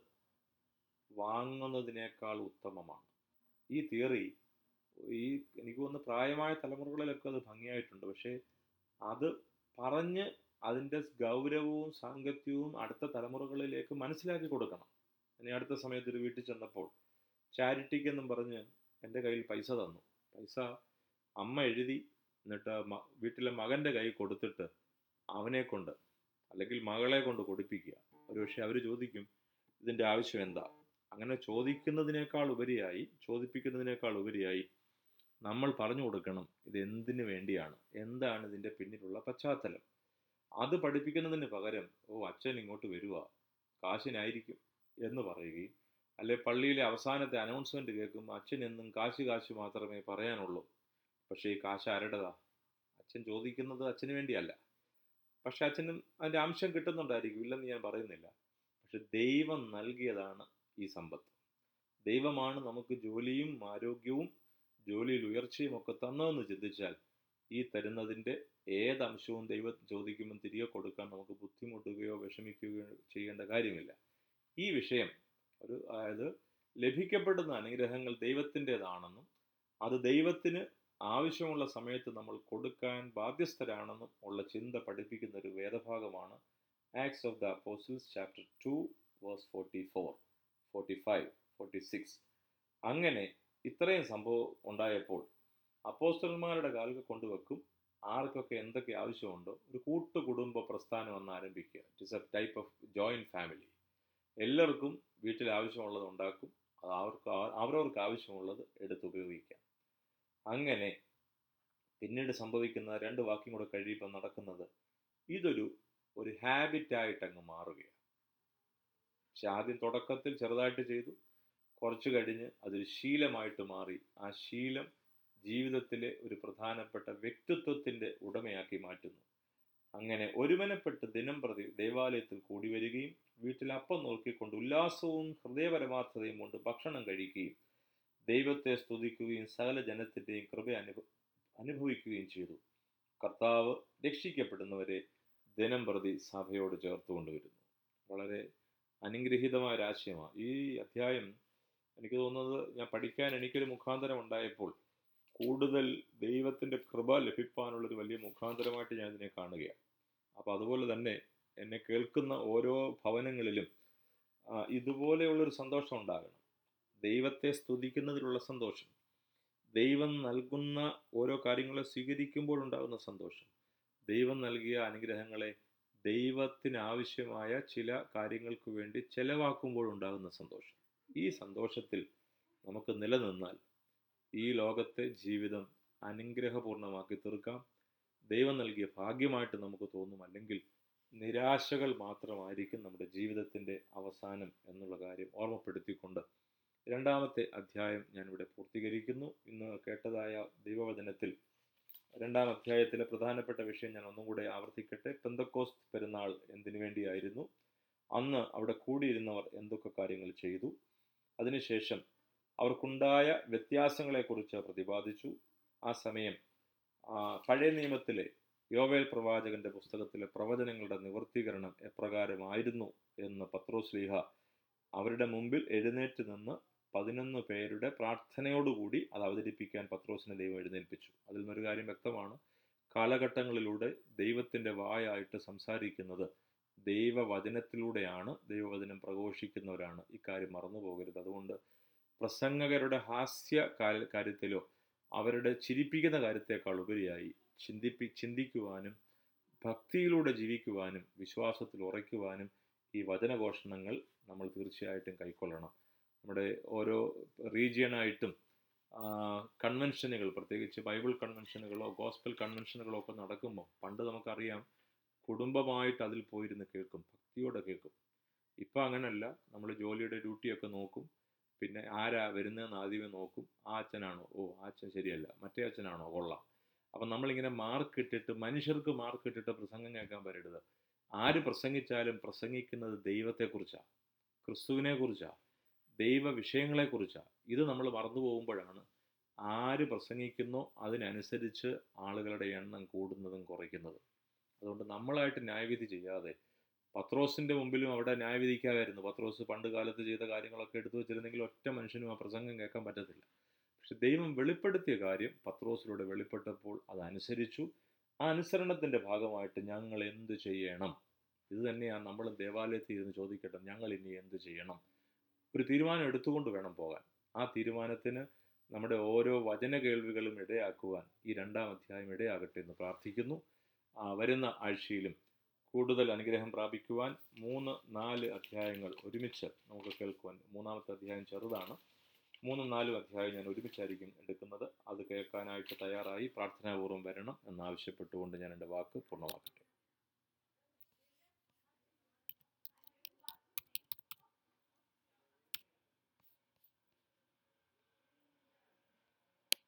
വാങ്ങുന്നതിനേക്കാൾ ഉത്തമമാണ് ഈ തിയറി ഈ എനിക്ക് തോന്നുന്നു പ്രായമായ തലമുറകളിലൊക്കെ അത് ഭംഗിയായിട്ടുണ്ട് പക്ഷേ അത് പറഞ്ഞ് അതിൻ്റെ ഗൗരവവും സാങ്കത്യവും അടുത്ത തലമുറകളിലേക്ക് മനസ്സിലാക്കി കൊടുക്കണം ഇനി അടുത്ത സമയത്ത് ഒരു വീട്ടിൽ ചെന്നപ്പോൾ ചാരിറ്റിക്ക് എന്നും പറഞ്ഞ് എൻ്റെ കയ്യിൽ പൈസ തന്നു പൈസ അമ്മ എഴുതി എന്നിട്ട് മ- വീട്ടിലെ മകൻ്റെ കൈ കൊടുത്തിട്ട് അവനെ കൊണ്ട് അല്ലെങ്കിൽ മകളെ കൊണ്ട് കൊടുപ്പിക്കുക ഒരുപക്ഷെ അവർ ചോദിക്കും ഇതിൻ്റെ ആവശ്യം എന്താ അങ്ങനെ ചോദിക്കുന്നതിനേക്കാൾ ഉപരിയായി ചോദിപ്പിക്കുന്നതിനേക്കാൾ ഉപരിയായി നമ്മൾ പറഞ്ഞു കൊടുക്കണം ഇത് എന്തിനു വേണ്ടിയാണ് എന്താണ് ഇതിൻ്റെ പിന്നിലുള്ള പശ്ചാത്തലം അത് പഠിപ്പിക്കുന്നതിന് പകരം ഓ അച്ഛൻ ഇങ്ങോട്ട് വരുക കാശിനായിരിക്കും എന്ന് പറയുകയും അല്ലെ പള്ളിയിലെ അവസാനത്തെ അനൗൺസ്മെന്റ് കേൾക്കുമ്പോൾ അച്ഛൻ എന്നും കാശ് കാശ് മാത്രമേ പറയാനുള്ളൂ പക്ഷേ ഈ കാശ് ആരുടേതാ അച്ഛൻ ചോദിക്കുന്നത് അച്ഛന് വേണ്ടിയല്ല പക്ഷെ അച്ഛനും അതിൻ്റെ അംശം കിട്ടുന്നുണ്ടായിരിക്കും ഇല്ലെന്ന് ഞാൻ പറയുന്നില്ല പക്ഷെ ദൈവം നൽകിയതാണ് ഈ സമ്പത്ത് ദൈവമാണ് നമുക്ക് ജോലിയും ആരോഗ്യവും ജോലിയിൽ ഉയർച്ചയും ഒക്കെ തന്നതെന്ന് ചിന്തിച്ചാൽ ഈ തരുന്നതിൻ്റെ ഏതംശവും ദൈവം ചോദിക്കുമ്പോൾ തിരികെ കൊടുക്കാൻ നമുക്ക് ബുദ്ധിമുട്ടുകയോ വിഷമിക്കുകയോ ചെയ്യേണ്ട കാര്യമില്ല ഈ വിഷയം ഒരു അതായത് ലഭിക്കപ്പെടുന്ന അനുഗ്രഹങ്ങൾ ദൈവത്തിൻ്റെതാണെന്നും അത് ദൈവത്തിന് ആവശ്യമുള്ള സമയത്ത് നമ്മൾ കൊടുക്കാൻ ബാധ്യസ്ഥരാണെന്നും ഉള്ള ചിന്ത പഠിപ്പിക്കുന്ന ഒരു വേദഭാഗമാണ് Acts of the Apostles chapter two verse forty four forty five forty six അങ്ങനെ ഇത്രയും സംഭവം ഉണ്ടായപ്പോൾ അപ്പോസ്റ്റലന്മാരുടെ കാലിൽ കൊണ്ടുവെക്കും ആർക്കൊക്കെ എന്തൊക്കെ ആവശ്യമുണ്ടോ ഒരു കൂട്ടുകുടുംബ പ്രസ്ഥാനം ഒന്ന് ആരംഭിക്കുക it is a type of joint family എല്ലാവർക്കും വീട്ടിൽ ആവശ്യമുള്ളത് ഉണ്ടാക്കും അത് അവർക്ക് ആ- അവരവർക്ക് ആവശ്യമുള്ളത് എടുത്ത് ഉപയോഗിക്കാം അങ്ങനെ പിന്നീട് സംഭവിക്കുന്ന രണ്ട് വാക്യം കൂടെ കഴിയുമ്പോൾ നടക്കുന്നത് ഇതൊരു ഒരു ഹാബിറ്റായിട്ട് അങ്ങ് മാറുകയാണ് പക്ഷെ ആദ്യം തുടക്കത്തിൽ ചെറുതായിട്ട് ചെയ്തു കുറച്ച് കഴിഞ്ഞ് അതൊരു ശീലമായിട്ട് മാറി ആ ശീലം ജീവിതത്തിലെ ഒരു പ്രധാനപ്പെട്ട വ്യക്തിത്വത്തിൻ്റെ ഉടമയാക്കി മാറ്റുന്നു അങ്ങനെ ഒരുമനപ്പെട്ട് ദിനം പ്രതി ദേവാലയത്തിൽ കൂടി വരികയും വീട്ടിൽ അപ്പം നോക്കിക്കൊണ്ട് ഉല്ലാസവും ഹൃദയപരമാർത്ഥതയും കൊണ്ട് ഭക്ഷണം കഴിക്കുകയും ദൈവത്തെ സ്തുതിക്കുകയും സകല ജനത്തിൻ്റെയും കൃപ അനുഭ അനുഭവിക്കുകയും ചെയ്തു കർത്താവ് രക്ഷിക്കപ്പെടുന്നവരെ ദിനം പ്രതി സഭയോട് ചേർത്ത് കൊണ്ടുവരുന്നു വളരെ അനുഗ്രഹീതമായ ഒരു ആശയമാണ് ഈ അധ്യായം എനിക്ക് തോന്നുന്നത് ഞാൻ പഠിക്കാൻ എനിക്കൊരു മുഖാന്തരം ഉണ്ടായപ്പോൾ കൂടുതൽ ദൈവത്തിൻ്റെ കൃപ ലഭിക്കാനുള്ളൊരു വലിയ മുഖാന്തരമായിട്ട് ഞാൻ ഇതിനെ കാണുകയാണ് അപ്പോൾ അതുപോലെ തന്നെ എന്നെ കേൾക്കുന്ന ഓരോ ഭവനങ്ങളിലും ആ, ഇതുപോലെയുള്ളൊരു സന്തോഷം ഉണ്ടാകണം ദൈവത്തെ സ്തുതിക്കുന്നതിലുള്ള സന്തോഷം ദൈവം നൽകുന്ന ഓരോ കാര്യങ്ങളെ സ്വീകരിക്കുമ്പോൾ ഉണ്ടാകുന്ന സന്തോഷം ദൈവം നൽകിയ അനുഗ്രഹങ്ങളെ ദൈവത്തിന് ആവശ്യമായ ചില കാര്യങ്ങൾക്ക് വേണ്ടി ചെലവാക്കുമ്പോൾ ഉണ്ടാകുന്ന സന്തോഷം ഈ സന്തോഷത്തിൽ നമുക്ക് നിലനിന്നാൽ ഈ ലോകത്തെ ജീവിതം അനുഗ്രഹപൂർണ്ണമാക്കി തീർക്കാം ദൈവം നൽകിയ ഭാഗ്യമായിട്ട് നമുക്ക് തോന്നും അല്ലെങ്കിൽ നിരാശകൾ മാത്രമായിരിക്കും നമ്മുടെ ജീവിതത്തിൻ്റെ അവസാനം എന്നുള്ള കാര്യം ഓർമ്മപ്പെടുത്തിക്കൊണ്ട് രണ്ടാമത്തെ അധ്യായം ഞാനിവിടെ പൂർത്തീകരിക്കുന്നു ഇന്ന് കേട്ടതായ ദൈവവചനത്തിൽ രണ്ടാം അധ്യായത്തിലെ പ്രധാനപ്പെട്ട വിഷയം ഞാൻ ഒന്നും കൂടെ ആവർത്തിക്കട്ടെ പെന്തക്കോസ്ത് പെരുന്നാൾ എന്തിനു വേണ്ടിയായിരുന്നു അന്ന് അവിടെ കൂടിയിരുന്നവർ എന്തൊക്കെ കാര്യങ്ങൾ ചെയ്തു അതിനുശേഷം അവർക്കുണ്ടായ വ്യത്യാസങ്ങളെക്കുറിച്ച് പ്രതിപാദിച്ചു ആ സമയം ആ, പഴയ നിയമത്തിലെ യോവേൽ പ്രവാചകന്റെ പുസ്തകത്തിലെ പ്രവചനങ്ങളുടെ നിവർത്തീകരണം എപ്രകാരമായിരുന്നു എന്ന് പത്രോസ്ലീഹ അവരുടെ മുമ്പിൽ എഴുന്നേറ്റ് നിന്ന് പതിനൊന്ന് പേരുടെ പ്രാർത്ഥനയോടുകൂടി അത് അവതരിപ്പിക്കാൻ പത്രോസിനെ ദൈവം എഴുന്നേൽപ്പിച്ചു അതിൽ നിന്നൊരു കാര്യം വ്യക്തമാണ് കാലഘട്ടങ്ങളിലൂടെ ദൈവത്തിൻ്റെ വായായിട്ട് സംസാരിക്കുന്നത് ദൈവവചനത്തിലൂടെയാണ് ദൈവവചനം പ്രഘോഷിക്കുന്നവരാണ് ഇക്കാര്യം മറന്നു പോകരുത് അതുകൊണ്ട് പ്രസംഗകരുടെ ഹാസ്യ കാ- കാര്യത്തിലോ അവരുടെ ചിരിപ്പിക്കുന്ന കാര്യത്തേക്കാൾ ഉപരിയായി ചിന്തിപ്പി ചിന്തിക്കുവാനും ഭക്തിയിലൂടെ ജീവിക്കുവാനും വിശ്വാസത്തിൽ ഉറയ്ക്കുവാനും ഈ വചനഘോഷണങ്ങൾ നമ്മൾ തീർച്ചയായിട്ടും കൈക്കൊള്ളണം നമ്മുടെ ഓരോ റീജിയനായിട്ടും കൺവെൻഷനുകൾ പ്രത്യേകിച്ച് ബൈബിൾ കൺവെൻഷനുകളോ ഗോസ്പൽ കൺവെൻഷനുകളോ ഒക്കെ നടക്കുമ്പോൾ പണ്ട് നമുക്കറിയാം കുടുംബമായിട്ട് അതിൽ പോയിരുന്ന് കേൾക്കും ഭക്തിയോടെ കേൾക്കും ഇപ്പം അങ്ങനല്ല നമ്മൾ ജോലിയുടെ ഡ്യൂട്ടിയൊക്കെ നോക്കും പിന്നെ ആരാ വരുന്നതെന്ന് ആദ്യമേ നോക്കും ആ അച്ഛനാണോ ഓ ആ അച്ഛൻ ശരിയല്ല മറ്റേ അച്ഛനാണോ കൊള്ളാം അപ്പം നമ്മളിങ്ങനെ മാർക്ക് ഇട്ടിട്ട് മനുഷ്യർക്ക് മാർക്ക് ഇട്ടിട്ട് പ്രസംഗം കേൾക്കാൻ വരരുത് ആര് പ്രസംഗിച്ചാലും പ്രസംഗിക്കുന്നത് ദൈവത്തെക്കുറിച്ചാണ് ക്രിസ്തുവിനെ കുറിച്ചാണ് ദൈവ വിഷയങ്ങളെക്കുറിച്ചാണ് ഇത് നമ്മൾ മറന്നു പോകുമ്പോഴാണ് ആര് പ്രസംഗിക്കുന്നോ അതിനനുസരിച്ച് ആളുകളുടെ എണ്ണം കൂടുന്നതും കുറയ്ക്കുന്നതും അതുകൊണ്ട് നമ്മളായിട്ട് ന്യായവിധി ചെയ്യാതെ പത്രോസിന്റെ മുമ്പിലും അവിടെ ന്യായവിധിക്കാമായിരുന്നു പത്രോസ് പണ്ട് കാലത്ത് ചെയ്ത കാര്യങ്ങളൊക്കെ എടുത്തു വെച്ചിരുന്നെങ്കിൽ ഒറ്റ മനുഷ്യനും ആ പ്രസംഗം കേൾക്കാൻ പറ്റത്തില്ല പക്ഷെ ദൈവം വെളിപ്പെടുത്തിയ കാര്യം പത്രോസിലൂടെ വെളിപ്പെട്ടപ്പോൾ അതനുസരിച്ചു ആ അനുസരണത്തിന്റെ ഭാഗമായിട്ട് ഞങ്ങൾ എന്ത് ചെയ്യണം ഇത് തന്നെയാണ് നമ്മൾ ദേവാലയത്തിൽ ഇരുന്ന് ചോദിക്കട്ടെ ഞങ്ങൾ ഇനി എന്ത് ചെയ്യണം ഒരു തീരുമാനം എടുത്തുകൊണ്ട് വേണം പോകാൻ ആ തീരുമാനത്തിന് നമ്മുടെ ഓരോ വചന കേൾവികളും ഇടയാക്കുവാൻ ഈ രണ്ടാം അധ്യായം ഇടയാകട്ടെ എന്ന് പ്രാർത്ഥിക്കുന്നു ആ, വരുന്ന ആഴ്ചയിലും കൂടുതൽ അനുഗ്രഹം പ്രാപിക്കുവാൻ മൂന്ന് നാല് അധ്യായങ്ങൾ ഒരുമിച്ച് നമുക്ക് കേൾക്കുവാൻ മൂന്നാമത്തെ അധ്യായം ചെറുതാണ് മൂന്നും നാലും അധ്യായം ഞാൻ ഒരുമിച്ചായിരിക്കും എടുക്കുന്നത് അത് കേൾക്കാനായിട്ട് തയ്യാറായി പ്രാർത്ഥനാപൂർവ്വം വരണം എന്നാവശ്യപ്പെട്ടുകൊണ്ട് ഞാൻ എൻ്റെ വാക്ക് പൂർണ്ണമാക്കട്ടെ